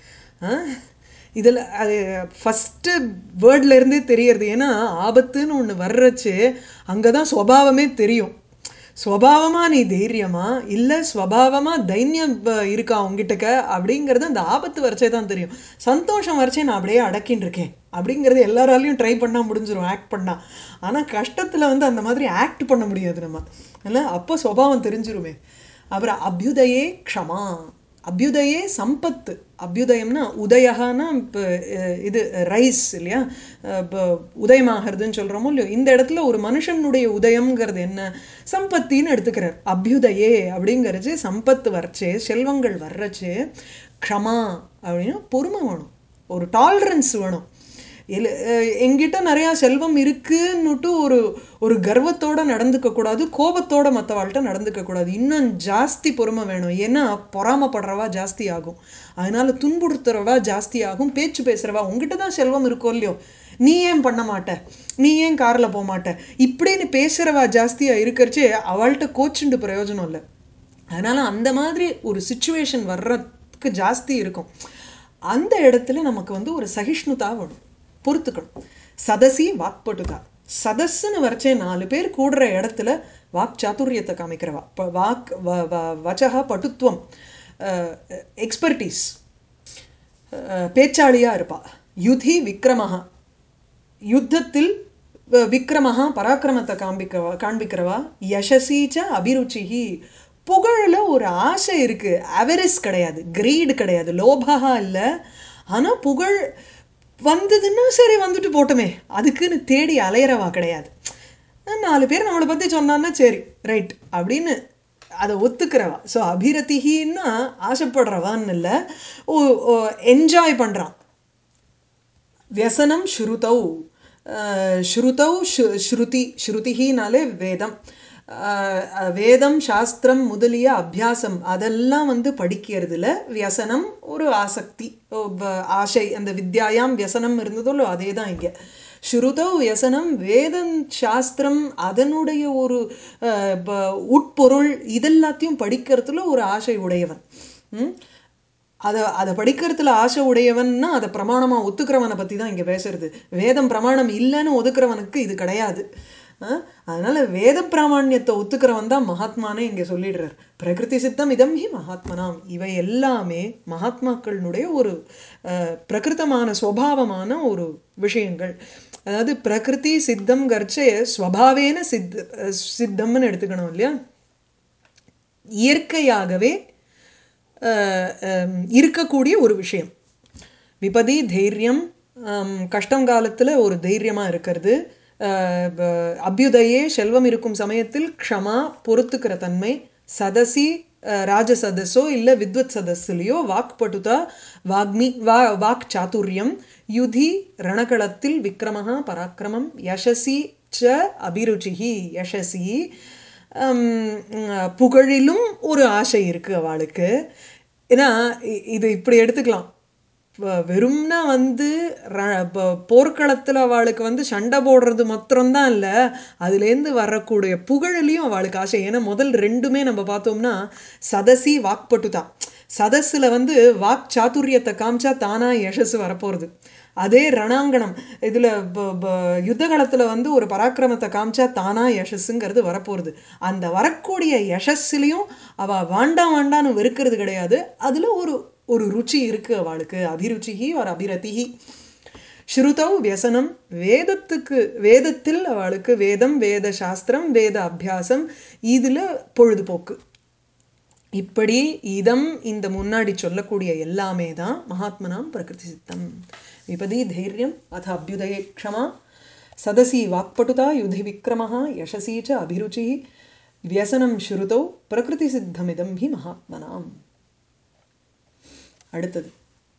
இதில் அது ஃபஸ்ட்டு வேர்ட்லேருந்தே தெரியறது ஏன்னா ஆபத்துன்னு ஒன்று வர்றச்சு அங்கே தான் ஸ்வபாவமே தெரியும் ஸ்வபாவமாக நீ தைரியமா இல்லை ஸ்வபாவமாக தைரியம் ப- இருக்கா உங்ககிட்டக்க அப்படிங்கிறது அந்த ஆபத்து வரைச்சே தான் தெரியும் சந்தோஷம் வரைச்சே நான் அப்படியே அடக்கின்னு இருக்கேன் அப்படிங்கிறது எல்லாராலையும் ட்ரை பண்ணால் முடிஞ்சிரும் ஆக்ட் பண்ணால் ஆனால் கஷ்டத்தில் வந்து அந்த மாதிரி ஆக்ட் பண்ண முடியாது நம்ம இல்லை அப்போ ஸ்வபாவம் தெரிஞ்சிருமே அப்புறம் அபியுதயே க்ஷமா அபியுதயே சம்பத்து அபியுதயம்னா உதயகானா இப்போ இது ரைஸ் இல்லையா இப்போ உதயமாகிறதுன்னு சொல்கிறோமோ இல்லையோ இந்த இடத்துல ஒரு மனுஷனுடைய உதயம்ங்கிறது என்ன சம்பத்தின்னு எடுத்துக்கிறார் அபியுதயே அப்படிங்கிறது சம்பத்து வர்றச்சே செல்வங்கள் வர்றச்சே க்ஷமா அப்படின்னா பொறுமை வேணும் ஒரு டாலரன்ஸ் வேணும் எல் அஹ் எங்கிட்ட நிறையா செல்வம் இருக்குன்னுட்டு ஒரு ஒரு கர்வத்தோட நடந்துக்க கூடாது கோபத்தோட மற்றவாள்கிட்ட நடந்துக்க கூடாது இன்னும் ஜாஸ்தி பொறுமை வேணும் ஏன்னா பொறாமப்படுறவா ஜாஸ்தி ஆகும் அதனால துன்புறுத்துறவா ஜாஸ்தி ஆகும் பேச்சு பேசுறவா உங்ககிட்ட தான் செல்வம் இருக்கோ இல்லையோ நீ ஏன் பண்ண மாட்ட நீ ஏன் காரில் போக மாட்ட இப்படின்னு பேசுகிறவா ஜாஸ்தியாக இருக்கிறச்சே அவள்கிட்ட கோச்சுண்டு பிரயோஜனம் இல்லை அதனால் அந்த மாதிரி ஒரு சுச்சுவேஷன் வர்றதுக்கு ஜாஸ்தி இருக்கும் அந்த இடத்துல நமக்கு வந்து ஒரு சகிஷ்ணுதா வேணும் பொறுத்துக்கணும் சதசி வாக்பட்டுதா சதஸ்ன்னு வரைச்சே நாலு பேர் கூடுற இடத்துல வாக் சாதுரியத்தை காமிக்கிறவா ப- வாக் வ வ- வச்சக பட்டுத்துவம் எக்ஸ்பர்டீஸ் பேச்சாளியாக இருப்பா யுதி விக்ரமஹா யுத்தத்தில் வ- விக்ரமஹா பராக்கிரமத்தை காண்பிக்கிறவா காண்பிக்கிறவா யசசீச்ச அபிருச்சிஹி புகழில் ஒரு ஆசை இருக்கு அவரிஸ் கிடையாது கிரீடு கிடையாது லோபகா இல்லை ஆனால் புகழ் வந்ததுன்னா சரி வந்துட்டு போட்டோமே அதுக்குன்னு தேடி அலையிறவா கிடையாது நாலு பேர் நம்மளை பற்றி சொன்னான்னா சரி ரைட் அப்படின்னு அதை ஒத்துக்கிறவா ஸோ அபிரதிகின்னா ஆசைப்படுறவான்னு இல்லை என்ஜாய் பண்ணுறான் व्यसनं श्रुतौ अ, श्रुतौ शु- श्रुति ஸ்ருதினாலே வேதம் அஹ், வேதம் சாஸ்திரம் முதலிய அபியாசம் அதெல்லாம் வந்து படிக்கிறதுல வியசனம் ஒரு ஆசக்தி ஓ, ப- ஆசை அந்த வித்யாயாம் வியசனம் இருந்ததோ அதே தான் இங்கே ஸ்ருதௌ வியசனம் வேதம் சாஸ்திரம் அதனுடைய ஒரு அஹ், ப- உட்பொருள் இதெல்லாத்தையும் படிக்கிறதுல ஒரு ஆசை உடையவன் ம்? அதை அதை படிக்கிறதுல ஆசை உடையவன்னா அதை பிரமாணமாக ஒத்துக்கிறவனை பற்றி தான் இங்கே பேசுறது வேதம் பிரமாணம் இல்லைன்னு ஒதுக்குறவனுக்கு இது கிடையாது அஹ், அதனால வேத பிராமணியத்தை ஒத்துக்கிறவன் தான் மகாத்மானே இங்கே சொல்லிடுறார் பிரகிருதி சித்தம் இதம் ஹி மகாத்மனாம் இவை எல்லாமே மகாத்மாக்களினுடைய ஒரு அஹ், பிரகிருதமான சுவாவமான ஒரு விஷயங்கள் அதாவது பிரகிருதி சித்தம் கர்ச்சே ஸ்வபாவேன சித்த அஹ், சித்தம்னு எடுத்துக்கணும் இல்லையா இயற்கையாகவே அஹ், ஹம், இருக்கக்கூடிய ஒரு விஷயம் விபதி தைரியம் ஹம், கஷ்டம் காலத்தில் ஒரு தைரியமாக இருக்கிறது அஹ், ப- அபியுதயே செல்வம் இருக்கும் சமயத்தில் க்ஷமா பொறுத்துக்கிற தன்மை சதசி அஹ், ராஜசதஸோ இல்லை வித்வத் சதஸ்லையோ வாக்பட்டுதா வாக்மி வா வாக் சாதுரியம் யுதி ரணகளத்தில் விக்ரமஹா பராக்கிரமம் யசசி ச அபிருச்சிஹி யசசி ஹம், உம், புகழிலும் ஒரு ஆசை இருக்குது அவளுக்கு ஏன்னா இ- இது இப்படி எடுத்துக்கலாம் வ- வெறும்னா வந்து ர- ப- போர்க்களத்தில் அவளுக்கு வந்து சண்டை போடுறது மாத்திரம்தான் இல்லை அதுலேருந்து வரக்கூடிய புகழிலையும் அவளுக்கு ஆசை ஏன்னா முதல் ரெண்டுமே நம்ம பார்த்தோம்னா சதசி வாக்பட்டுதா சதஸில் வந்து வாக் சாதுரியத்தை காமிச்சா தானா யசஸ் வரப்போகிறது அதே ரணாங்கணம் இதில் யுத்த காலத்தில் வந்து ஒரு பராக்கிரமத்தை காமிச்சா தானா யசஸ்ஸுங்கிறது வரப்போகிறது அந்த வரக்கூடிய யசஸ்லையும் அவள் வாண்டா வாண்டான்னு வெறுக்கிறது கிடையாது அதில் ஒரு ஒரு ருச்சி இருக்குது அவளுக்கு அபிருச்சிகி ஒரு அபிரதிகி ஸ்ருதௌ வியசனம் வேதத்துக்கு வேதத்தில் அவளுக்கு வேதம் வேத சாஸ்திரம் வேத அபியாசம் இதில் பொழுதுபோக்கு இப்படி இதம் இந்த முன்னாடி சொல்லக்கூடிய எல்லாமே தான் மகாத்மனாம் பிரகிருதி சித்தம் விபதி தைரியம் அத அபியுதயே க்ஷமா சதசி வாக்பட்டுதா யுதி விக்ரமः யசசி ச அபிருச்சி வியசனம் ஸ்ருதௌ பிரகிருதி சித்தமிதம் ஹி மகாத்மனாம் அடுத்தது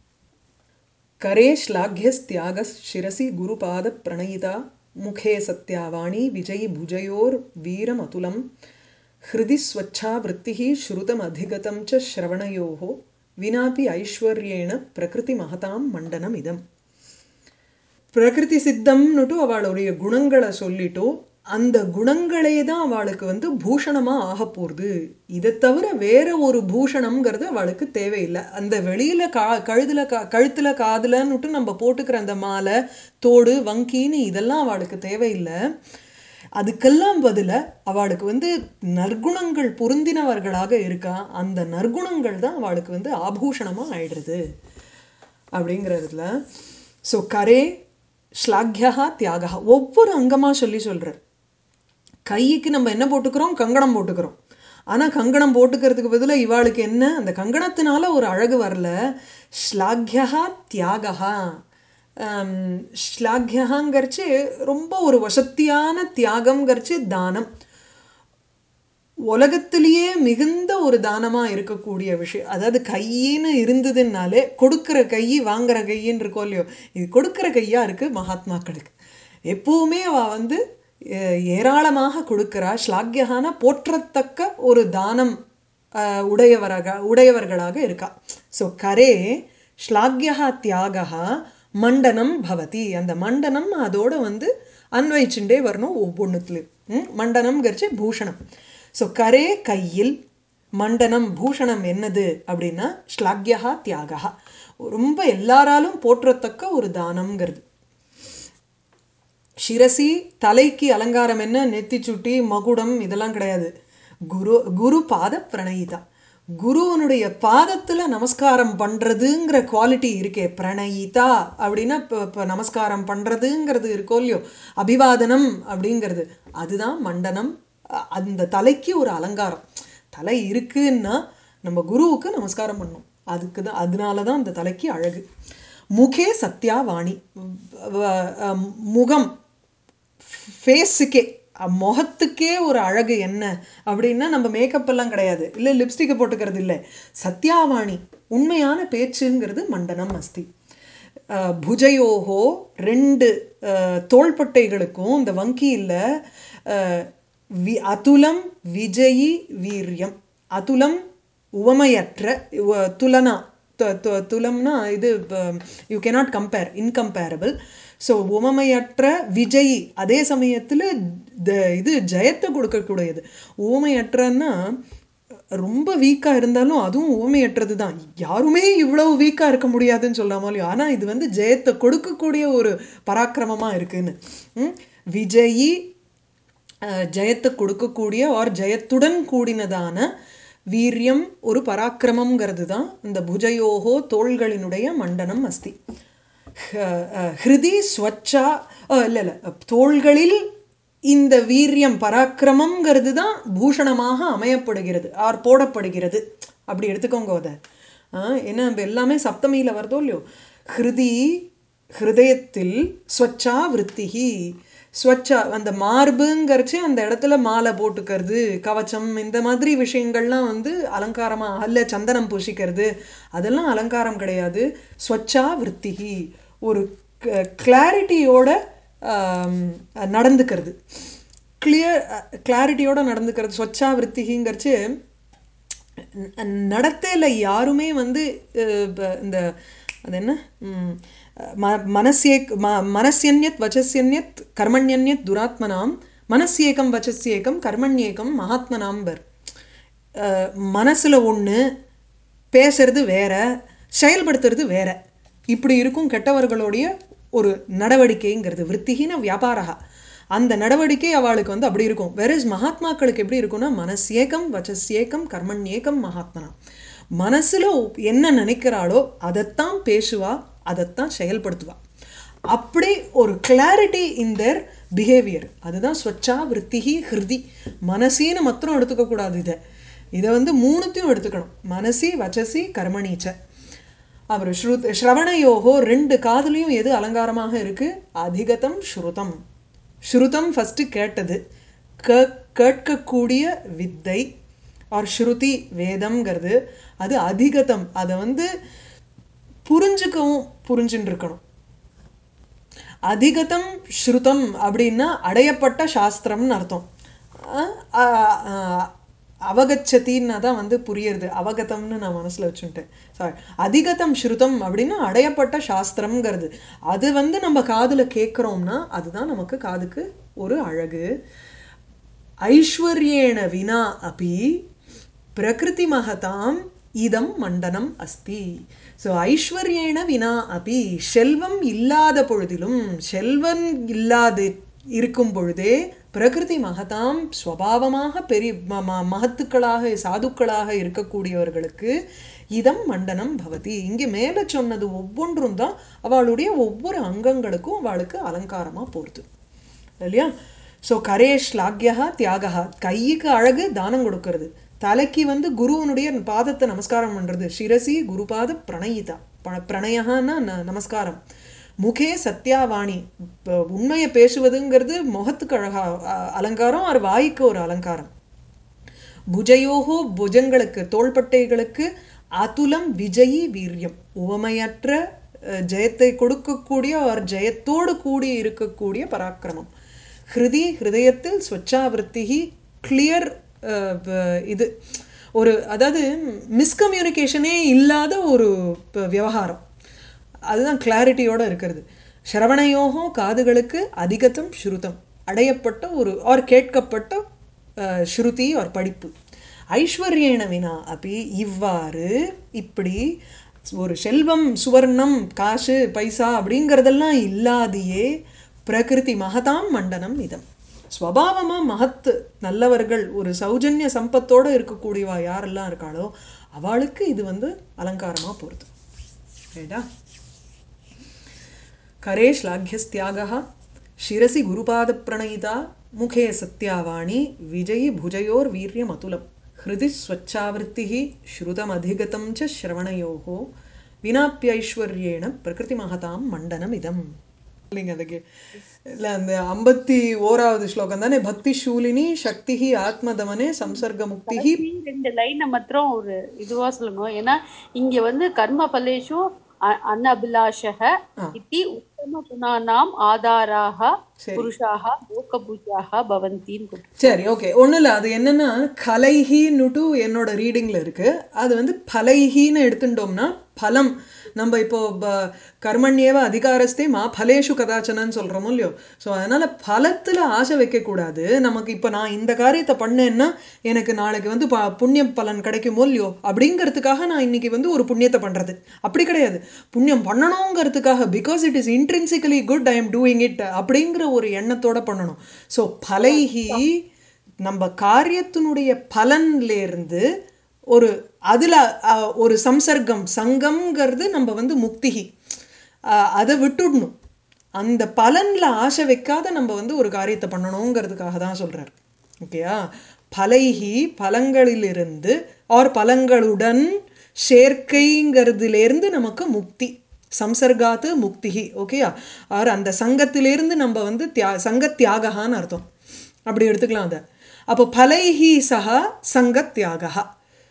करे श्लाघ्यस्त्यागः शिरसि गुरुपादप्रणयिता मुखे सत्यावाणी विजयि भुजयोर्वीरमतुलं हृदि स्वच्छा वृत्तिः श्रुतमधिगतं च श्रवणयोः विनापि ऐश्वर्येण प्रकृतिमहतां मण्डनमिदम् பிரகிருதி சித்தம்னுட்டு அவளுடைய குணங்களை சொல்லிட்டோ அந்த குணங்களே தான் அவளுக்கு வந்து பூஷணமாக ஆக போகுது இதை தவிர வேற ஒரு பூஷணம்ங்கிறது அவளுக்கு தேவையில்லை அந்த வெளியில் கா கழுதில் கா கழுத்தில் காதுலன்னுட்டு நம்ம போட்டுக்கிற அந்த மாலை தோடு வங்கின்னு இதெல்லாம் அவளுக்கு தேவையில்லை அதுக்கெல்லாம் பதிலாக அவளுக்கு வந்து நற்குணங்கள் பொருந்தினவர்களாக இருக்கா அந்த நற்குணங்கள் தான் அவளுக்கு வந்து ஆபூஷணமாக ஆயிடுறது அப்படிங்கிறதுல ஸோ கரே ஸ்லாக்யா தியாகா ஒவ்வொரு அங்கமாக சொல்லி சொல்கிறார் கைக்கு நம்ம என்ன போட்டுக்கிறோம் கங்கணம் போட்டுக்கிறோம் ஆனால் கங்கணம் போட்டுக்கிறதுக்கு பதிலாக இவாளுக்கு என்ன அந்த கங்கணத்தினால ஒரு அழகு வரல ஸ்லாக்யா தியாகா ஸ்லாக்யாங்கிறச்சு ரொம்ப ஒரு வசத்தியான தியாகம்ங்கிறச்சு தானம் உலகத்திலேயே மிகுந்த ஒரு தானமா இருக்கக்கூடிய விஷயம் அதாவது கையின்னு இருந்ததுனாலே கொடுக்கிற கை வாங்குற கையின்னு இருக்கோ இல்லையோ இது கொடுக்கிற கையா இருக்கு மகாத்மாக்களுக்கு எப்பவுமே அவ வந்து அஹ், ஏராளமாக கொடுக்கிறா ஸ்லாக்கியகான போற்றத்தக்க ஒரு தானம் அஹ், உடையவராக உடையவர்களாக இருக்கா ஸோ கரே ஸ்லாக்கியா தியாகா மண்டனம் பவதி அந்த மண்டனம் அதோட வந்து அன்வயிச்சுட்டே வரணும் ஒவ்வொன்றுத்துலையும் மண்டனம்ங்கிறச்சு பூஷணம் ஸோ கரே கையில் மண்டனம் பூஷணம் என்னது அப்படின்னா ஸ்லாக்கியா தியாகா ரொம்ப எல்லாராலும் போற்றத்தக்க ஒரு தானம்ங்கிறது சிரசி தலைக்கு அலங்காரம் என்ன நெத்தி சுட்டி மகுடம் இதெல்லாம் கிடையாது குரு குரு பாத பிரணயிதா குருவனுடைய பாதத்துல நமஸ்காரம் பண்றதுங்கிற குவாலிட்டி இருக்கே பிரணயிதா அப்படின்னா இப்போ இப்போ நமஸ்காரம் பண்றதுங்கிறது இருக்கோ இல்லையோ அபிவாதனம் அப்படிங்கிறது அதுதான் மண்டனம் அ- அந்த தலைக்கு ஒரு அலங்காரம் தலை இருக்குன்னா நம்ம குருவுக்கு நமஸ்காரம் பண்ணணும் அதுக்கு தான் அதனால தான் அந்த தலைக்கு அழகு முகே சத்யா வாணி வ- அ, முகம் ஃபேஸுக்கே முகத்துக்கே ஒரு அழகு என்ன அப்படின்னா நம்ம மேக்கப் எல்லாம் கிடையாது இல்லை லிப்ஸ்டிக்கை போட்டுக்கிறது இல்லை சத்யாவாணி உண்மையான பேச்சுங்கிறது மண்டனம் அஸ்தி அஹ், புஜயோகோ ரெண்டு அஹ், தோள்பட்டைகளுக்கும் இந்த வங்கியில் வி அதுலம் விஜயி வீரியம் அதுலம் உவமையற்ற உவ- துலனா து- து- துலம்னா இது you cannot compare incomparable so உவமையற்ற விஜயி அதே சமயத்தில் இது ஜெயத்தை கொடுக்கக்கூடியது உவமையற்றன்னா ரொம்ப வீக்காக இருந்தாலும் அதுவும் ஊமையற்றது தான் யாருமே இவ்வளவு வீக்காக இருக்க முடியாதுன்னு சொல்லாமோ இல்லையோ ஆனால் இது வந்து ஜெயத்தை கொடுக்கக்கூடிய ஒரு பராக்கிரமமாக இருக்குன்னு ம்? விஜயி அஹ், ஜெயத்தை கொடுக்கக்கூடிய ஆர் ஜெயத்துடன் கூடினதான வீரியம் ஒரு பராக்கிரமம்ங்கிறது தான் இந்த புஜயோகோ தோள்களினுடைய மண்டனம் அஸ்தி ஹ- அஹ், ஹிருதி ஸ்வச்சா இல்லை இல்லை தோள்களில் இந்த வீரியம் பராக்கிரமம்ங்கிறது தான் பூஷணமாக அமையப்படுகிறது ஆர் போடப்படுகிறது அப்படி எடுத்துக்கோங்க அதை ஆ, ஏன்னா நம்ம எல்லாமே சப்தமியில் வருதோ இல்லையோ ஹிருதி ஹிருதயத்தில் ஸ்வச்சா விருத்திகி ஸ்வச்சா அந்த மார்புங்கிறச்சு அந்த இடத்துல மாலை போட்டுக்கிறது கவச்சம் இந்த மாதிரி விஷயங்கள்லாம் வந்து அலங்காரமாக அல்ல சந்தனம் பூசிக்கிறது அதெல்லாம் அலங்காரம் கிடையாது ஸ்வச்சா விருத்திகி ஒரு கிளாரிட்டியோட நடந்துக்கிறது கிளியர் கிளாரிட்டியோட நடந்துக்கிறது ஸ்வச்சா விருத்திகிங்கிறச்சு நடத்தையில் யாருமே வந்து அஹ், ப- இந்த அது என்ன ம், ம மனசே ம மனசியன்யத் வச்சஸ்யன்யத் கர்மண்யன்யத் துராத்மனாம் மனசியேகம் வச்சஸ்யேகம் கர்மண்யேகம் மகாத்மனாம்பர் அஹ், மனசுல ஒன்று பேசுறது வேற செயல்படுத்துறது வேற இப்படி இருக்கும் கெட்டவர்களுடைய ஒரு நடவடிக்கைங்கிறது விற்த்திஹீன வியாபாரா அந்த நடவடிக்கை அவளுக்கு வந்து அப்படி இருக்கும் வெரஸ் மகாத்மாக்களுக்கு எப்படி இருக்கும்னா மனசேகம் வச்சசேகம் கர்மண்யேகம் மகாத்மனா மனசுல என்ன நினைக்கிறாளோ அதைத்தான் பேசுவா அதைத்தான் செயல்படுத்துவா அப்படி ஒரு கிளாரிட்டி இன் தேர் பிஹேவியர் அதுதான் ஸ்வச்சா விற்த்திகி ஹிருதி மனசின்னு மாத்திரம் எடுத்துக்க கூடாது இதை இதை வந்து மூணுத்தையும் எடுத்துக்கணும் மனசி வச்சசி கர்மணீச்ச அப்புறம் ஸ்ருத் ஸ்ரவணயோகோ ரெண்டு காதுலையும் எது அலங்காரமாக இருக்கு அதிகதம் ஸ்ருதம் ஸ்ருதம் ஃபஸ்ட்டு கேட்டது கே கேட்கக்கூடிய வித்தை ஆர் ஸ்ருதி வேதம்ங்கிறது அது அதிகதம் அதை வந்து புரிஞ்சுக்கவும் புரிஞ்சுட்டு இருக்கணும் அதிகதம் ஸ்ருதம் அப்படின்னா அடையப்பட்ட சாஸ்திரம்னு அர்த்தம் அஹ் அஹ் அஹ் அவகச்சத்தின்னா தான் வந்து புரியுறது அவகதம்னு நான் மனசில் வச்சுட்டேன் சாரி அதிகதம் ஸ்ருதம் அப்படின்னா அடையப்பட்ட சாஸ்திரம்ங்கிறது அது வந்து நம்ம காதில் கேட்குறோம்னா அதுதான் நமக்கு காதுக்கு ஒரு அழகு ஐஸ்வர்யேண வினா அப்பி பிரகிருதி மகதாம் இதம் மண்டனம் அஸ்தி ஸோ ஐஸ்வர்யேண வினா அப்பி செல்வம் இல்லாத பொழுதிலும் செல்வன் இல்லாது இருக்கும் பொழுதே பிரகிருதி மகதாம் ஸ்வபாவமாக பெரிய ம- ம- மகத்துக்களாக சாதுக்களாக இருக்கக்கூடியவர்களுக்கு இதம் மண்டனம் பவதி இங்கே மேலே சொன்னது ஒவ்வொன்றும் தான் அவளுடைய ஒவ்வொரு அங்கங்களுக்கும் அவளுக்கு அலங்காரமாக போகிறது இல்லையா ஸோ கரேஷ் லாக்யா தியாகா கைக்கு அழகு தானம் கொடுக்கறது தலைக்கு வந்து குருவனுடைய பாதத்தை நமஸ்காரம் பண்ணுறது சிரசி குருபாத பிரணயிதா ப- பிரணயகான்னா ந- நமஸ்காரம் முகே சத்யாவாணி இப்போ உண்மையை பேசுவதுங்கிறது முகத்துக்கு அழகா அ- அலங்காரம் ஒரு வாய்க்கு ஒரு அலங்காரம் புஜயோகோ புஜங்களுக்கு தோள்பட்டைகளுக்கு அதுலம் விஜயி வீரியம் உவமையற்ற அஹ், ஜெயத்தை கொடுக்கக்கூடிய ஒரு ஜெயத்தோடு கூடி இருக்கக்கூடிய பராக்கிரமம் ஹிருதி ஹிருதயத்தில் ஸ்வச்சாவிருத்திகி கிளியர் இது ஒரு அதாவது மிஸ்கம்யூனிகேஷனே இல்லாத ஒரு ப- விவகாரம் அதுதான் கிளாரிட்டியோட இருக்கிறது சிரவணையோகம் காதுகளுக்கு அதிகத்தம் ஸ்ருதம் அடையப்பட்ட ஒரு ஆர் கேட்கப்பட்ட அஹ், ஸ்ருதி ஒரு படிப்பு ஐஸ்வர்யேன வினா அப்படி இவ்வாறு இப்படி ஒரு செல்வம் சுவர்ணம் காசு பைசா அப்படிங்கிறதெல்லாம் இல்லாதையே பிரகிருதி மகதாம் மண்டனம் இதம் ஸ்வபாவமாக மகத்து நல்லவர்கள் ஒரு சௌஜன்ய சம்பத்தோடு இருக்கக்கூடியவா யாரெல்லாம் இருக்காளோ அவளுக்கு இது வந்து அலங்காரமாக போகிறது ரைட்டா करे श्लाघ्यस्त्यागः शिरसि गुरुपादप्रणयिता मुखे सत्यावाणी विजयि भुजयोर्वीर्यमतुलं हृदि स्वच्छावृत्तिः श्रुतमधिगतं च श्रवणयोः विनाप्यैश्वर्येण प्रकृतिमहतां मण्डनमिदम् இல்லைங்க அதுக்கு இல்லை அந்த ஐம்பத்தி ஓராவது ஸ்லோகம் தானே பக்தி சூலினி சக்தி ஆத்மதமனே சம்சர்க முக்திஹி ரெண்டு லைனை மாத்திரம் ஒரு இதுவா சொல்லணும் ஏன்னா இங்க வந்து கர்ம பலேஷு அ- அனபிலாஷக இத்தி உத்தம குணானாம் ஆதாராக புருஷாக லோகபூஜாக பவந்தின்னு கொடுத்து சரி ஓகே ஒன்றும் இல்லை அது என்னன்னா கலைஹின்னுட்டு என்னோட ரீடிங்கில் இருக்கு அது வந்து பலைஹின்னு எடுத்துட்டோம்னா பலம் நம்ம இப்போ ப- கர்மண்யேவ அதிகாரஸ்தே மா பலேஷு கதாச்சனன்னு சொல்கிறோமோ இல்லையோ ஸோ அதனால் பலத்தில் ஆசை வைக்கக்கூடாது நமக்கு இப்போ நான் இந்த காரியத்தை பண்ணேன்னா எனக்கு நாளைக்கு வந்து ப புண்ணிய பலன் கிடைக்குமோ இல்லையோ அப்படிங்கிறதுக்காக நான் இன்னைக்கு வந்து ஒரு புண்ணியத்தை பண்ணுறது அப்படி கிடையாது புண்ணியம் பண்ணணுங்கிறதுக்காக because it is intrinsically good I am doing it அப்படிங்கிற ஒரு எண்ணத்தோட பண்ணணும் ஸோ பலைஹி நம்ம காரியத்தினுடைய பலன்லேருந்து ஒரு அதில் ஒரு சம்சர்க்கம் சங்கம்ங்கிறது நம்ம வந்து முக்திகி அஹ், அதை விட்டுடணும் அந்த பலனில் ஆசை வைக்காத நம்ம வந்து ஒரு காரியத்தை பண்ணணுங்கிறதுக்காக தான் சொல்கிறார் ஓகேயா பலைஹி பலங்களிலிருந்து ஆர் பலங்களுடன் சேர்க்கைங்கிறதுலேருந்து நமக்கு முக்தி சம்சர்காத்து முக்திஹி ஓகேயா ஆர் அந்த சங்கத்திலேருந்து நம்ம வந்து தியா சங்க தியாககான்னு அர்த்தம் அப்படி எடுத்துக்கலாம் அதை அப்போ பலைஹி சக சங்க தியாகா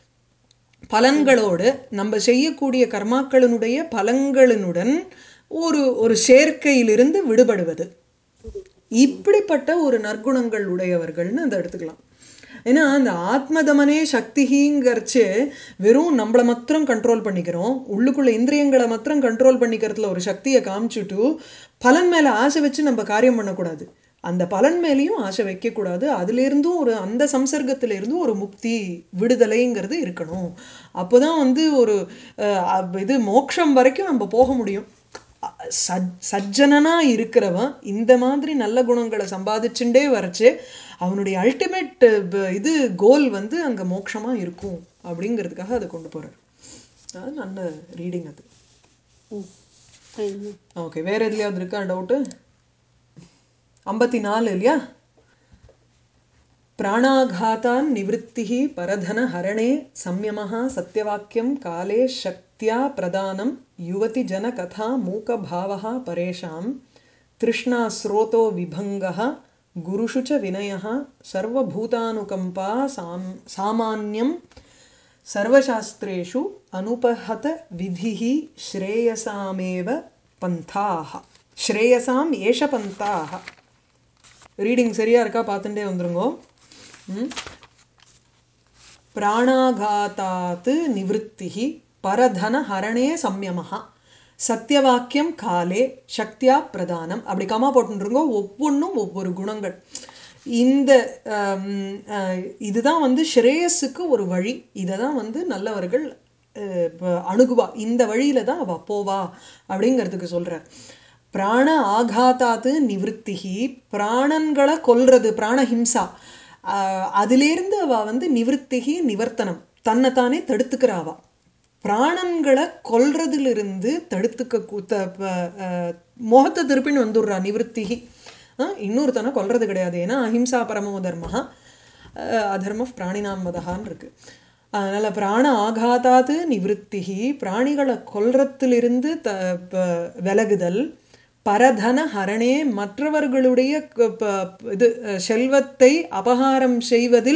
பலன்களோடு நம்ம செய்யக்கூடிய கர்மாக்களினுடைய பலன்களினுடன் ஒரு ஒரு சேர்க்கையிலிருந்து விடுபடுவது இப்படிப்பட்ட ஒரு நற்குணங்கள் உடையவர்கள்னு அதை எடுத்துக்கலாம் ஏன்னா அந்த ஆத்மதமனே சக்திங்கிறச்சு வெறும் நம்மளை மாத்திரம் கண்ட்ரோல் பண்ணிக்கிறோம் உள்ளுக்குள்ள இந்திரியங்களை மாத்திரம் கண்ட்ரோல் பண்ணிக்கிறதுல ஒரு சக்தியை காமிச்சுட்டு பலன் மேலே ஆசை வச்சு நம்ம காரியம் பண்ணக்கூடாது அந்த பலன் மேலேயும் ஆசை வைக்கக்கூடாது அதுலேருந்தும் ஒரு அந்த சம்சர்க்கத்திலேருந்தும் ஒரு முக்தி விடுதலைங்கிறது இருக்கணும் அப்போ தான் வந்து ஒரு அஹ், அப்- இது மோட்சம் வரைக்கும் நம்ம போக முடியும் சஜ் சஜ்ஜனனா இருக்கிறவன் இந்த மாதிரி நல்ல குணங்களை சம்பாதிச்சுட்டே வரைச்சு அவனுடைய அல்டிமேட் இது கோல் வந்து அங்கே மோட்சமாக இருக்கும் அப்படிங்கிறதுக்காக அதை கொண்டு போகிறார் அது நல்ல ரீடிங் அது ஓகே வேற எதுலையாவது இருக்கா டவுட்டு ஐம்பத்தி நாலு இல்லையா प्राणाघातान् निवृत्तिः परधनहरणे संयमः सत्यवाक्यं काले शक्त्या प्रदानं युवतिजनकथा मूकभावः परेषां तृष्णास्रोतो विभङ्गः गुरुषु च विनयः सर्वभूतानुकम्पा साम् सामान्यं सर्वशास्त्रेषु अनुपहतविधिः श्रेयसामेव पन्थाः श्रेयसाम् एष पन्थाः ரீடிங் சரியா இருக்கா பார்த்துட்டே வந்துருங்கோ ம் பிராணாகாத்தாத் நிவృత్తిः பரதன ஹரணே சம்யமஹா சத்தியவாக்கியம் காலே சக்தியா பிரதானம் அப்படி கமா போட்டுருங்கோ ஒவ்வொன்றும் ஒவ்வொரு குணங்கள் இந்த ஆம், அஹ், இதுதான் வந்து ஸ்ரேயஸுக்கு ஒரு வழி இதை தான் வந்து நல்லவர்கள் அஹ், இப்ப அணுகுவா இந்த வழியில தான் அவ போவா அப்படிங்கிறதுக்கு சொல்றார் பிராண ஆகாத்தாத்து நிவృత్తిஹி பிராணன்களை கொல்றது பிராணஹிம்சா ஆஹ் அதிலேருந்து அவ வந்து நிவృత్తిஹி நிவர்த்தனம் தன்னைத்தானே தடுத்துக்கிறாவா பிராணன்களை கொல்றதிலிருந்து தடுத்துக்க கூ- த ப- ஆஹ் முகத்தை திருப்பின்னு வந்துடுறா நிவృత్తిஹி ஆஹ் இன்னொருத்தனை கொல்றது கிடையாது ஏன்னா அஹிம்சா பரமோ தர்மஹா ஆஹ் அதர்ம பிராணினாம் வதகான்னு இருக்கு அதனால் பிராண ஆகாதாது நிவృత్తిஹி பிராணிகளை கொல்றத்திலிருந்து த ப- விலகுதல் பரதன ஹரணே மற்றவர்களுடைய க- ப- இது அஹ், செல்வத்தை அபகாரம் செய்வதில்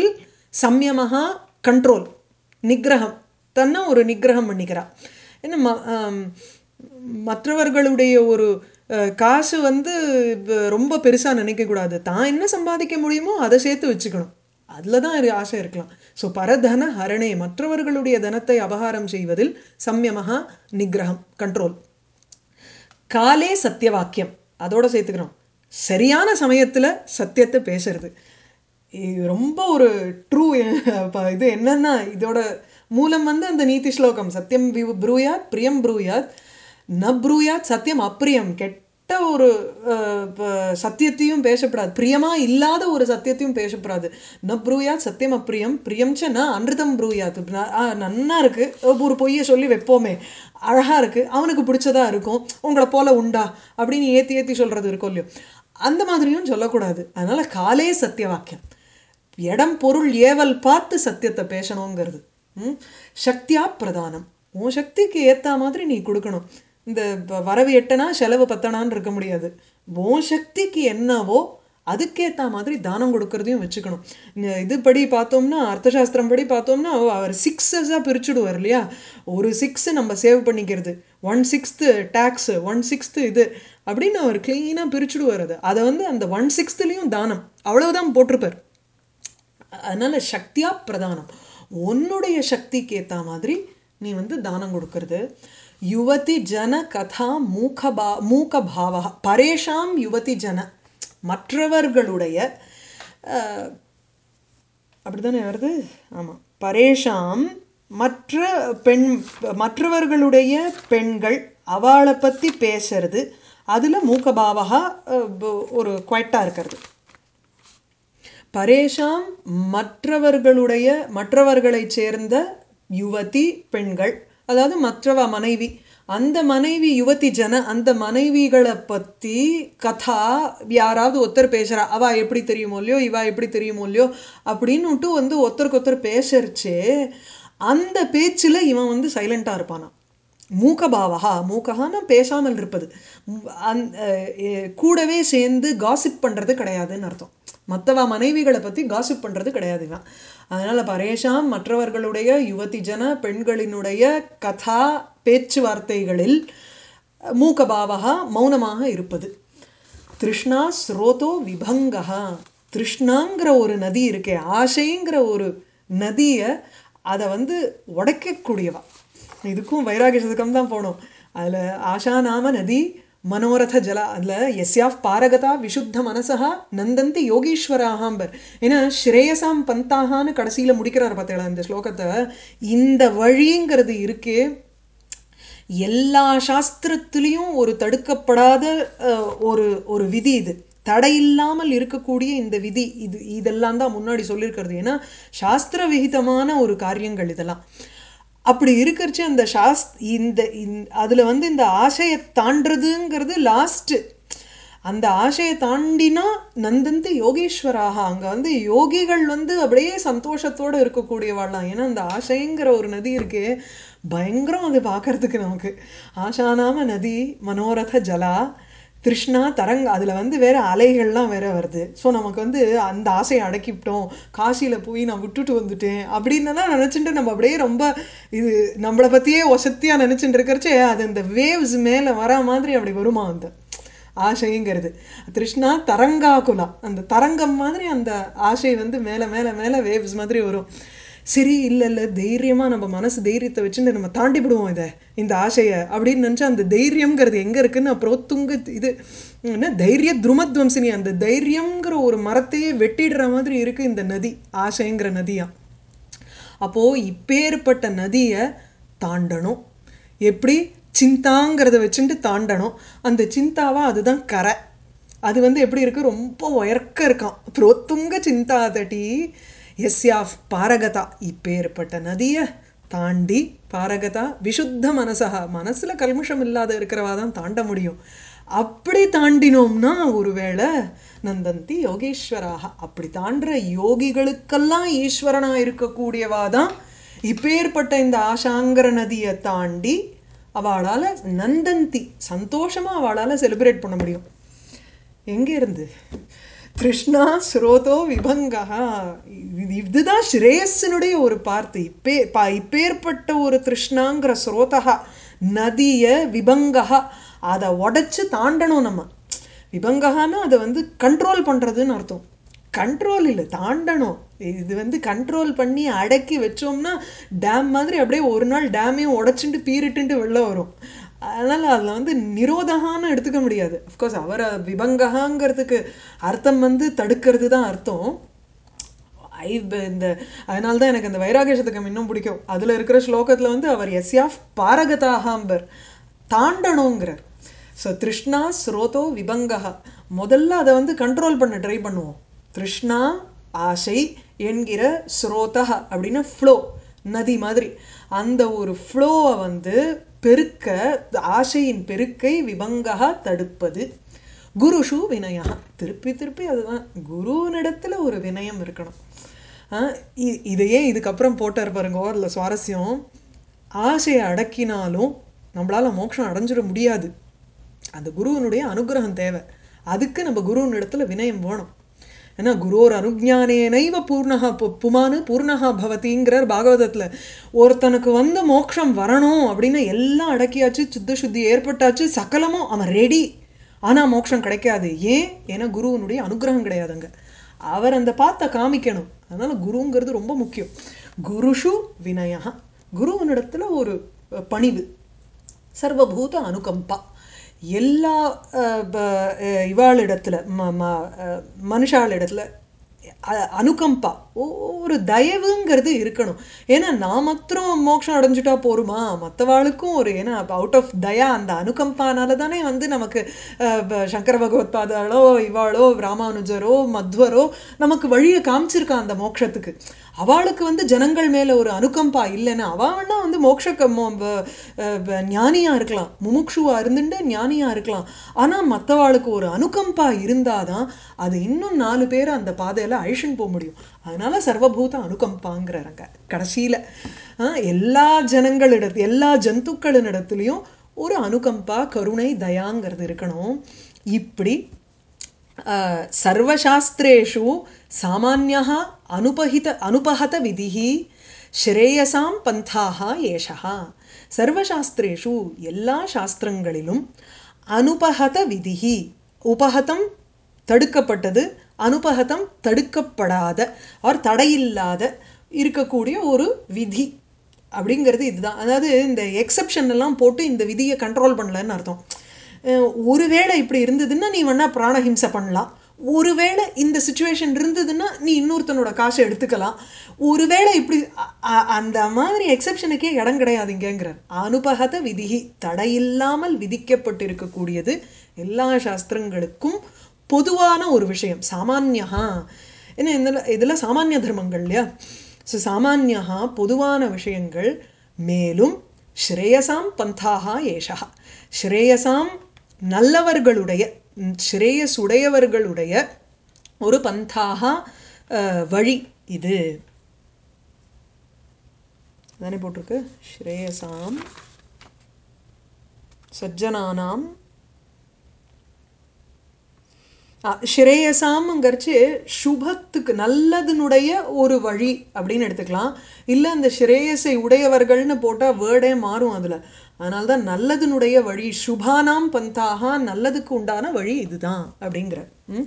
சம்யமஹா கண்ட்ரோல் நிகிரகம் தன்னை ஒரு நிகிரகம் பண்ணிக்கிறா என்ன ம- ஆம், மற்றவர்களுடைய ஒரு அஹ், காசு வந்து இப்ப ரொம்ப பெருசாக நினைக்கக்கூடாது தான் என்ன சம்பாதிக்க முடியுமோ அதை சேர்த்து வச்சுக்கணும் அதில் தான் இரு- ஆசை இருக்கலாம் ஸோ பரதன ஹரணே மற்றவர்களுடைய தனத்தை அபகாரம் செய்வதில் சம்யமஹா நிகிரகம் கண்ட்ரோல் காலே சத்திய வாக்கியம் அதோட சேர்த்துக்கிறோம் சரியான சமயத்தில் சத்தியத்தை பேசுறது இது ரொம்ப ஒரு ட்ரூ இது என்னன்னா இதோட மூலம் வந்து அந்த நீதி ஸ்லோகம் சத்தியம் வி- ப்ரூயாத் பிரியம் ப்ரூயாத் ந ப்ரூயாத் சத்தியம் அப்பிரியம் கெட்ட ஒரு அஹ், ப- சத்தியத்தையும் பேசப்படாது பிரியமா இல்லாத ஒரு சத்தியத்தையும் பேசப்படாது ந ப்ரூயாத் சத்தியம் அப்பிரியம் பிரியம் ச ந அன்ருதம் ப்ரூயாத் ந- ஆ, நன்னா இருக்கு ஒரு பொய்யை சொல்லி வைப்போமே அழகா இருக்கு அவனுக்கு பிடிச்சதா இருக்கும் உங்களை போல உண்டா அப்படின்னு ஏத்தி ஏத்தி சொல்றது இருக்கும் இல்லையோ அந்த மாதிரியும் சொல்லக்கூடாது அதனால காலே சத்திய வாக்கியம் இடம் பொருள் ஏவல் பார்த்து சத்தியத்தை பேசணுங்கிறது ம்? சக்தியா பிரதானம் உன் சக்திக்கு ஏத்த மாதிரி நீ கொடுக்கணும் இந்த ப- வரவு எட்டனா செலவு பத்தனான்னு இருக்க முடியாது உன் சக்திக்கு என்னவோ அதுக்கேற்ற மாதிரி தானம் கொடுக்கறதையும் வச்சுக்கணும் இந்த இது படி பார்த்தோம்னா அர்த்தசாஸ்திரம் படி பார்த்தோம்னா அவர் சிக்ஸஸாக பிரிச்சுடுவார் இல்லையா ஒரு சிக்ஸ் நம்ம சேவ் பண்ணிக்கிறது one sixth tax one sixth இது அப்படின்னு அவர் க்ளீனாக பிரிச்சுடுவார் அது அதை வந்து அந்த ஒன் சிக்ஸ்த்துலேயும் தானம் அவ்வளவுதான் போட்டிருப்பார் அதனால சக்தியா பிரதானம் உன்னுடைய சக்திக்கு ஏற்ற மாதிரி நீ வந்து தானம் கொடுக்கறது யுவதி ஜன கதா மூக பா மூக பாவா பரேஷாம் யுவதி ஜன மற்றவர்களுடைய அஹ், அப்படிதானே வருது ஆமாம் பரேஷாம் மற்ற பெண் மற்றவர்களுடைய பெண்கள் அவளை பற்றி பேசுறது அதில் மூக்கபாவகா ஒரு குவைட்டாக இருக்கிறது பரேஷாம் மற்றவர்களுடைய மற்றவர்களைச் சேர்ந்த யுவதி பெண்கள் அதாவது மற்றவ மனைவி அந்த மனைவி யுவதி ஜன அந்த மனைவிகளை பற்றி கதா யாராவது ஒருத்தர் பேசுகிறா அவ எப்படி தெரியுமோ இல்லையோ இவா எப்படி தெரியுமோ இல்லையோ அப்படின்னுட்டு வந்து ஒருத்தருக்கு ஒருத்தர் பேசுறச்சே அந்த பேச்சில் இவன் வந்து சைலண்ட்டாக இருப்பானா மூக்கபாவகா மூக்ககான்னா பேசாமல் இருப்பது ம், அந் அஹ், எ- கூடவே சேர்ந்து காசிப் பண்ணுறது கிடையாதுன்னு அர்த்தம் மற்றவ மனைவிகளை பற்றி காசிப் பண்ணுறது கிடையாது இவன் அதனால் பரேஷாம் மற்றவர்களுடைய யுவதி ஜன பெண்களினுடைய கதா பேச்சுவார்த்தைகளில் மூக்கபாவகா மௌனமாக இருப்பது திருஷ்ணா ஸ்ரோதோ விபங்கா திருஷ்ணாங்கிற ஒரு நதி இருக்கே ஆசைங்கிற ஒரு நதியை அதை வந்து உடைக்கக்கூடியவா இதுக்கும் வைராகிய சதகம் தான் போனோம் அதில் ஆஷா நாம நதி மனோரத ஜலா அதில் எஸ்யாஃப் பாரகதா விசுத்த மனசா நந்தந்தி யோகீஸ்வராகாம்பர் ஏன்னா ஸ்ரேயசாம் பந்தாகான்னு கடைசியில் முடிக்கிறார் பார்த்தீங்களா இந்த ஸ்லோகத்தை இந்த வழிங்கிறது இருக்கே எல்லா சாஸ்திரத்திலையும் ஒரு தடுக்கப்படாத அஹ், ஒரு ஒரு விதி இது தடையில்லாமல் இருக்கக்கூடிய இந்த விதி இது இதெல்லாம் தான் முன்னாடி சொல்லியிருக்கிறது ஏன்னா சாஸ்திர விகிதமான ஒரு காரியங்கள் இதெல்லாம் அப்படி இருக்கிறச்சு அந்த சாஸ் இந்த அதில் வந்து இந்த ஆசையை தாண்டுறதுங்கிறது லாஸ்ட்டு அந்த ஆசையை தாண்டினா நந்தந்து யோகீஸ்வராக அங்கே வந்து யோகிகள் வந்து அப்படியே சந்தோஷத்தோடு இருக்கக்கூடியவாள்லாம் ஏன்னா அந்த ஆசைங்கிற ஒரு நதி இருக்கே பயங்கரம் அது பார்க்கறதுக்கு நமக்கு ஆஷானாம நதி மனோரத ஜலா திருஷ்ணா தரங்க அதில் வந்து வேற அலைகள்லாம் வேற வருது ஸோ நமக்கு வந்து அந்த ஆசையை அடக்கிவிட்டோம் காசியில் போய் நான் விட்டுட்டு வந்துட்டேன் அப்படின்னலாம் நினச்சிட்டு நம்ம அப்படியே ரொம்ப இது நம்மளை பற்றியே ஒசத்தியாக நினச்சிட்டு இருக்கிறச்சே அது அந்த வேவ்ஸ் மேலே வரா மாதிரி அப்படி வருமா அந்த ஆசைங்கிறது திருஷ்ணா தரங்காகுலா அந்த தரங்கம் மாதிரி அந்த ஆசை வந்து மேலே மேலே மேலே வேவ்ஸ் மாதிரி வரும் சரி இல்லை இல்லை தைரியமாக நம்ம மனசு தைரியத்தை வச்சுட்டு நம்ம தாண்டி விடுவோம் இதை இந்த ஆசையை அப்படின்னு நினச்சா அந்த தைரியம்ங்கிறது எங்கே இருக்குன்னு அப்புறம் துங்க இது என்ன தைரிய துருமத்வம்சினி அந்த தைரியம்ங்கிற ஒரு மரத்தையே வெட்டிடுற மாதிரி இருக்குது இந்த நதி ஆசைங்கிற நதியா அப்போது இப்பேற்பட்ட நதியை தாண்டணும் எப்படி சிந்தாங்கிறத வச்சுட்டு தாண்டணும் அந்த சிந்தாவா அதுதான் கரை அது வந்து எப்படி இருக்கு ரொம்ப உயர்க்க இருக்கான் புரோத்துங்க சிந்தா தட்டி எஸ்யாஃப் பாரகதா இப்பேற்பட்ட நதியை தாண்டி பாரகதா விசுத்த மனசா மனசில் கல்முஷம் இல்லாத இருக்கிறவா தான் தாண்ட முடியும் அப்படி தாண்டினோம்னா ஒருவேளை நந்தந்தி யோகேஸ்வராக அப்படி தாண்டுற யோகிகளுக்கெல்லாம் ஈஸ்வரனா இருக்கக்கூடியவா தான் இப்பேற்பட்ட இந்த ஆசாங்கர நதியை தாண்டி அவளால் நந்தந்தி சந்தோஷமாக அவளால் செலிப்ரேட் பண்ண முடியும் எங்கே இருந்து திருஷ்ணா ஸ்ரோதோ விபங்கா இது இதுதான் ஸ்ரேயஸினுடைய ஒரு பார்த்து இப்பே பா இப்பேற்பட்ட ஒரு திருஷ்ணாங்கிற ஸ்ரோதகா நதிய விபங்கா அதை உடைச்சு தாண்டணும் நம்ம விபங்ககான்னா அதை வந்து கண்ட்ரோல் பண்ணுறதுன்னு அர்த்தம் கண்ட்ரோல் இல்லை தாண்டணும் இது வந்து கண்ட்ரோல் பண்ணி அடக்கி வச்சோம்னா டேம் மாதிரி அப்படியே ஒரு நாள் டேமையும் உடச்சிட்டு பீரிட்டுன்ட்டு வெளில வரும் அதனால் அதில் வந்து நிரோதகான்னு எடுத்துக்க முடியாது அஃப்கோர்ஸ் அவரை விபங்ககாங்கிறதுக்கு அர்த்தம் வந்து தடுக்கிறது தான் அர்த்தம் ஐ இந்த அதனால தான் எனக்கு அந்த வைராகேஷத்துக்கு இன்னும் பிடிக்கும் அதில் இருக்கிற ஸ்லோகத்தில் வந்து அவர் எஸ்யாஃப் பாரகதாகாம்பர் தாண்டணுங்கிறார் ஸோ திருஷ்ணா ஸ்ரோதோ விபங்கா முதல்ல அதை வந்து கண்ட்ரோல் பண்ண ட்ரை பண்ணுவோம் திருஷ்ணா ஆசை என்கிற ஸ்ரோதா அப்படின்னா ஃப்ளோ நதி மாதிரி அந்த ஒரு ஃப்ளோவை வந்து பெருக்க ஆசையின் பெருக்கை விபங்கா தடுப்பது குருஷு வினயா திருப்பி திருப்பி அதுதான் குருவினிடத்துல ஒரு வினயம் இருக்கணும் இதையே இதுக்கப்புறம் போட்டார் பாருங்க அதில் சுவாரஸ்யம் ஆசையை அடக்கினாலும் நம்மளால் மோட்சம் அடைஞ்சிட முடியாது அந்த குருவனுடைய அனுகிரகம் தேவை அதுக்கு நம்ம குருவின் இடத்துல வினயம் வேணும் ஏன்னா குருவோர் அனுஜானேனைவ பூர்ணகா புமானு பூர்ணகா பவதிங்கிறார் பாகவதத்தில் ஒருத்தனுக்கு வந்து மோட்சம் வரணும் அப்படின்னு எல்லாம் அடக்கியாச்சு சுத்த சுத்தி ஏற்பட்டாச்சு சகலமும் அவன் ரெடி ஆனால் மோட்சம் கிடைக்காது ஏன் ஏன்னா குருவனுடைய அனுகிரகம் கிடையாதுங்க அவர் அந்த பார்த்த காமிக்கணும் அதனால் குருங்கிறது ரொம்ப முக்கியம் குருஷு வினயா குருவனிடத்துல ஒரு பணிவு சர்வபூத அனுகம்பா எல்லா இவாளிடத்துல ம ம மனுஷாளிடத்துல அனுகம்பா ஒரு தயவுங்கிறது இருக்கணும் ஏன்னா நான் மாத்திரம் மோட்சம் அடைஞ்சிட்டா போருமா மற்றவாளுக்கும் ஒரு ஏன்னா அவுட் ஆஃப் தயா அந்த அனுகம்பானால தானே வந்து நமக்கு சங்கர பகவத்பாதாலோ இவாளோ ராமானுஜரோ மத்வரோ நமக்கு வழியை காமிச்சிருக்கா அந்த மோட்சத்துக்கு அவளுக்கு வந்து ஜனங்கள் மேலே ஒரு அனுகம்பா இல்லைன்னா அவனா வந்து மோட்ச ஞானியாக இருக்கலாம் முமுக்ஷுவாக இருந்துட்டு ஞானியாக இருக்கலாம் ஆனால் மற்றவாளுக்கு ஒரு அனுகம்பா இருந்தால் தான் அது இன்னும் நாலு பேர் அந்த பாதையில் அழிச்சுன்னு போக முடியும் அதனால சர்வபூத அனுகம்பாங்கிறாங்க கடைசியில் எல்லா ஜனங்களிடத்து எல்லா ஜந்துக்களினிடத்துலையும் ஒரு அனுகம்பா கருணை தயாங்கிறது இருக்கணும் இப்படி சர்வசாஸ்திரேஷு சாமானியா அனுபகித அனுபகத விதி ஸ்ரேயசாம் பந்தாக ஏஷா சர்வசாஸ்திரேஷு எல்லா சாஸ்திரங்களிலும் அனுபகத விதிஹி உபகதம் தடுக்கப்பட்டது அனுபகதம் தடுக்கப்படாத ஆர் தடையில்லாத இருக்கக்கூடிய ஒரு விதி அப்படிங்கிறது இதுதான் அதாவது இந்த எக்ஸப்ஷன் எல்லாம் போட்டு இந்த விதியை கண்ட்ரோல் பண்ணலன்னு அர்த்தம் ஒருவேளை இப்படி இருந்ததுன்னா நீ வேணா பிராணஹிம்சை பண்ணலாம் ஒருவேளை இந்த சுச்சுவேஷன் இருந்ததுன்னா நீ இன்னொருத்தனோட காசை எடுத்துக்கலாம் ஒருவேளை இப்படி அந்த மாதிரி எக்ஸப்ஷனுக்கே இடம் கிடையாதுங்கிறார் அனுபகத விதிகி தடையில்லாமல் விதிக்கப்பட்டிருக்கக்கூடியது எல்லா சாஸ்திரங்களுக்கும் பொதுவான ஒரு விஷயம் சாமானியா ஏன்னா இதில் இதில் சாமானிய தர்மங்கள் இல்லையா ஸோ சாமானியா பொதுவான விஷயங்கள் மேலும் ஸ்ரேயசாம் பந்தாக ஏஷா ஸ்ரேயசாம் நல்லவர்களுடைய ஸ்ரேயசுடையவர்களுடைய ஒரு பந்தாக வழி இது தானே போட்டிருக்கு ஸ்ரேயசாம் சஜ்ஜனானாம் ஸ்ரேயசாம்ங்கிறச்சு சுபத்துக்கு நல்லதுனுடைய ஒரு வழி அப்படின்னு எடுத்துக்கலாம் இல்லை அந்த ஸ்ரேயஸை உடையவர்கள்னு போட்டால் வேர்டே மாறும் அதில் அதனால தான் நல்லதுனுடைய வழி சுபானாம் பந்தாக நல்லதுக்கு உண்டான வழி இதுதான் அப்படிங்கிற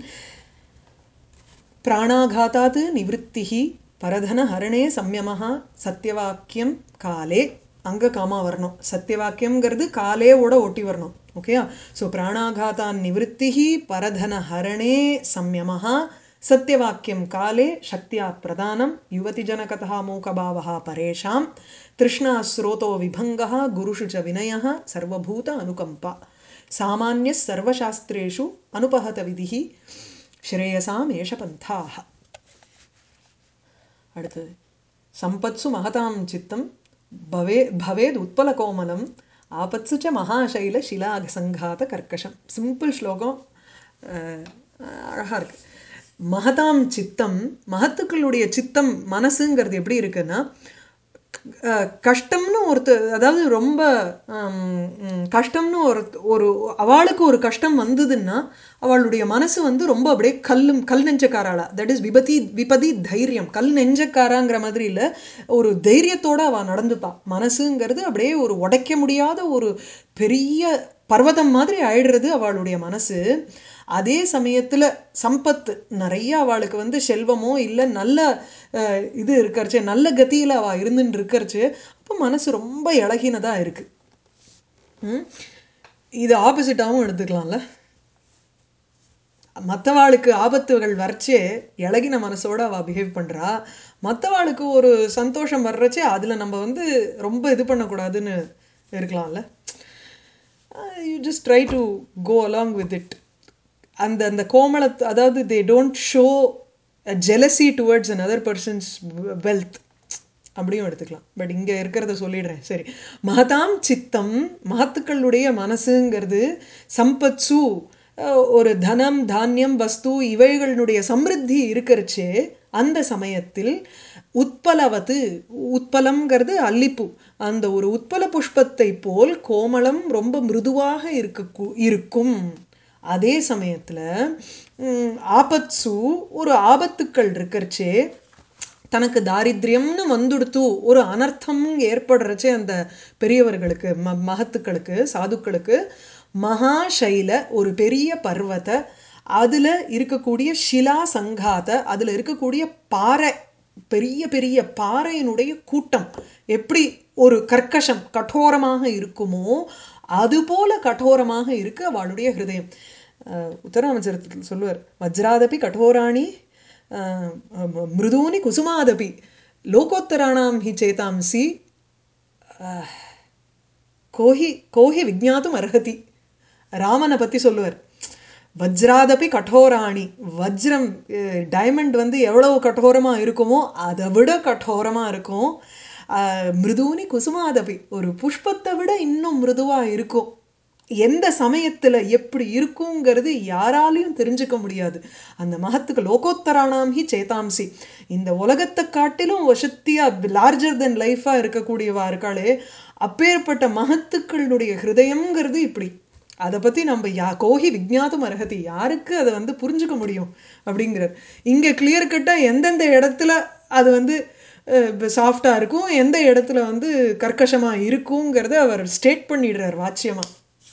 பிராணாகாத்தாது நிவத்திகி பரதன ஹரணே சம்யமஹா சத்தியவாக்கியம் காலே அங்கே காமா வரணும் சத்தியவாக்கியம்ங்கிறது காலேவோட ஒட்டி வரணும் ஓகேயா ஸோ பிராணாகாதான் நிவத்திகி பரதன ஹரணே சம்யமஹா சத்தியவாக்கியம் காலே சக்தியா பிரதானம் யுவதிஜனகதா மூகபாவா பரேஷாம் திருஷ்ணா ஸ்ரோதோ விபங்கः குருஷு ச வினயः சர்வபூத அனுகம்பா சாமானிய சர்வசாஸ்திரேஷு அனுபகத விதிஹி ஸ்ரேயசாம் ஏஷ பந்தாக அடுத்தது சம்பத்சு மகதாம் சித்தம் பவே பவேத் உத்பலகோமலம் ஆபத்சு ச மகாசைல சிலாசங்காத கர்க்கஷம் சிம்பிள் ஸ்லோகம் அழகாக இருக்கு மகதாம் சித்தம் மகத்துக்களுடைய சித்தம் மனசுங்கிறது எப்படி இருக்குன்னா அஹ், கஷ்டம்னு ஒருத்த அதாவது ரொம்ப ஹம், ம், கஷ்டம்னு ஒரு ஒரு அவளுக்கு ஒரு கஷ்டம் வந்ததுன்னா அவளுடைய மனசு வந்து ரொம்ப அப்படியே கல்லும் கல் நெஞ்சக்காராளா தட் இஸ் விபதி விபதி தைரியம் கல் நெஞ்சக்காராங்கிற மாதிரி இல்லை ஒரு தைரியத்தோட அவள் நடந்துப்பா மனசுங்கிறது அப்படியே ஒரு உடைக்க முடியாத ஒரு பெரிய பர்வதம் மாதிரி ஆயிடுறது அவளுடைய மனசு அதே சமயத்தில் சம்பத்து நிறைய அவளுக்கு வந்து செல்வமோ இல்லை நல்ல அஹ், இது இருக்கறச்சு நல்ல கதியில் அவள் இருந்துன்னு இருக்கறச்சு அப்போ மனசு ரொம்ப இழகினதாக இருக்குது ம் இது ஆப்போசிட்டாகவும் எடுத்துக்கலாம்ல மற்றவாளுக்கு ஆபத்துகள் வரைச்சே இழகின மனசோட அவள் பிஹேவ் பண்ணுறா மற்றவாளுக்கு ஒரு சந்தோஷம் வர்றச்சே அதில் நம்ம வந்து ரொம்ப இது பண்ணக்கூடாதுன்னு இருக்கலாம்ல you just try to go along with it அந்த அந்த கோமளத் அதாவது they don't show jealousy towards another persons wealth அப்படியும் எடுத்துக்கலாம் பட் இங்கே இருக்கிறத சொல்லிடுறேன் சரி மகதாம் சித்தம் மகத்துக்களுடைய மனசுங்கிறது சம்பத்சு அஹ், ஒரு தனம் தானியம் வஸ்து இவைகளினுடைய சம்ருத்தி இருக்கிறச்சே அந்த சமயத்தில் உட்பலவது உட்பலம்ங்கிறது அல்லிப்பூ அந்த ஒரு உட்பல புஷ்பத்தை போல் கோமளம் ரொம்ப மிருதுவாக இருக்க இருக்கும் அதே சமயத்தில் ஆபத்சு ஒரு ஆபத்துக்கள் இருக்கிறச்சே தனக்கு தாரித்ரியம்னு வந்துடுத்து ஒரு அனர்த்தம் ஏற்படுறச்சே அந்த பெரியவர்களுக்கு ம மகத்துக்களுக்கு சாதுக்களுக்கு மகாசைல ஒரு பெரிய பர்வத அதில் இருக்கக்கூடிய ஷிலா சங்காத அதில் இருக்கக்கூடிய பாறை பெரிய பெரிய பாறையினுடைய கூட்டம் எப்படி ஒரு கர்க்கஷம் கடோரமாக இருக்குமோ அதுபோல கடோரமாக இருக்கு அவளுடைய ஹிருதயம் அஹ் உத்தராமச்சரத்தில் சொல்லுவார் வஜ்ராதபி கடோராணி அஹ் ம- மிருதூனி குசுமாதபி லோகோத்தராணாம் ஹி சேதாம்சி கோஹி கோஹி விஜ்ஞாத்தும் அர்ஹதி ராமனை பற்றி சொல்லுவார் வஜ்ராதபி கடோராணி வஜ்ரம் டைமண்ட் வந்து எவ்வளவு கடோரமாக இருக்குமோ அதை விட கடோரமாக இருக்கும் அஹ், மிருதூனி குசுமாதபி ஒரு புஷ்பத்தை விட இன்னும் மிருதுவாக இருக்கும் எந்த சமயத்தில் எப்படி இருக்குங்கிறது யாராலையும் தெரிஞ்சுக்க முடியாது அந்த மகத்துக்கு லோகோத்தராணாம் ஹி சேதாம்சி இந்த உலகத்தை காட்டிலும் வசத்தியாக லார்ஜர் தென் லைஃபாக இருக்கக்கூடியவா இருக்காளே அப்பேற்பட்ட மகத்துக்களுடைய ஹிருதயம்ங்கிறது இப்படி அதை பற்றி நம்ம யா கோஹி விஜ்ஞாதும் அர்ஹதி யாருக்கு அதை வந்து புரிஞ்சுக்க முடியும் அப்படிங்கிறார் இங்கே கிளியர் கட்டாக எந்தெந்த இடத்துல அது வந்து சாஃப்டாக இருக்கும் எந்த இடத்துல வந்து கர்க்கஷமாக இருக்குங்கிறத அவர் ஸ்டேட் பண்ணிடுறார் வாச்சியமாக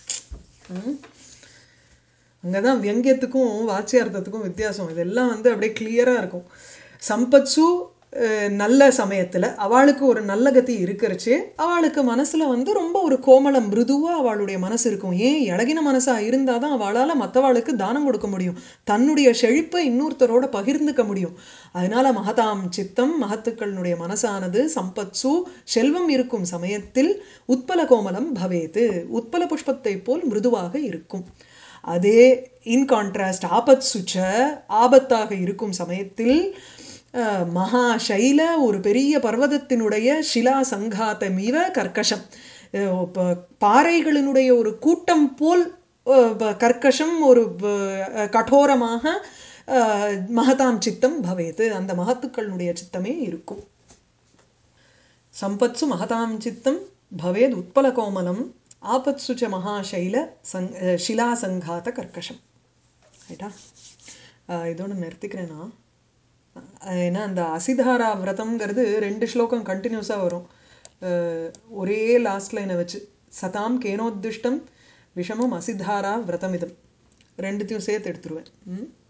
அங்கே தான் வியங்கியத்துக்கும் வாச்சியார்த்தத்துக்கும் வித்தியாசம் இதெல்லாம் வந்து அப்படியே கிளியராக இருக்கும் சம்பத்சு அஹ், நல்ல சமயத்தில் அவளுக்கு ஒரு நல்ல கதி இருக்கிறச்சு அவளுக்கு மனசில் வந்து ரொம்ப ஒரு கோமளம் மிருதுவாக அவளுடைய மனசு இருக்கும் ஏன் இழகின மனசாக இருந்தால் தான் அவளால் மற்றவாளுக்கு தானம் கொடுக்க முடியும் தன்னுடைய செழிப்பை இன்னொருத்தரோட பகிர்ந்துக்க முடியும் அதனால மகதாம் சித்தம் மகத்துக்களுடைய மனசானது சம்பத்சு செல்வம் இருக்கும் சமயத்தில் உட்பல கோமலம் பவேது உட்பல புஷ்பத்தை போல் மிருதுவாக இருக்கும் அதே இன் கான்ட்ராஸ்ட் ஆபத் சுச்ச ஆபத்தாக இருக்கும் சமயத்தில் அஹ், மகா சைல ஒரு பெரிய பர்வதத்தினுடைய ஷிலா சங்காத்தமிவ கர்க்கஷம் அஹ், ப- பாறைகளினுடைய ஒரு கூட்டம் போல் அஹ், ப- கர்க்கஷம் ஒரு ப- கடோரமாக அஹ், மகதாம் சித்தம் பவேது அந்த மகத்துக்களுடைய சித்தமே இருக்கும் சம்பத்சு மகதாம் சித்தம் பவேத் உட்பலகோமலம் ஆபத்சு ச மகாசைல சங் அஹ் ஷிலாசங்காத கர்க்கஷம் ரைட்டா அஹ் இதோட நிறுத்திக்கிறேன்னா அஹ் ஏன்னா அந்த அசிதாரா விரதம்ங்கிறது ரெண்டு ஸ்லோகம் கண்டினியூஸாக வரும் அஹ் ஒரே லாஸ்ட் லைனை வச்சு சதாம் கேனோத்திஷ்டம் விஷமம் அசிதாரா விரதமிதம் ரெண்டுத்தையும் சேர்த்து எடுத்துருவேன் ம்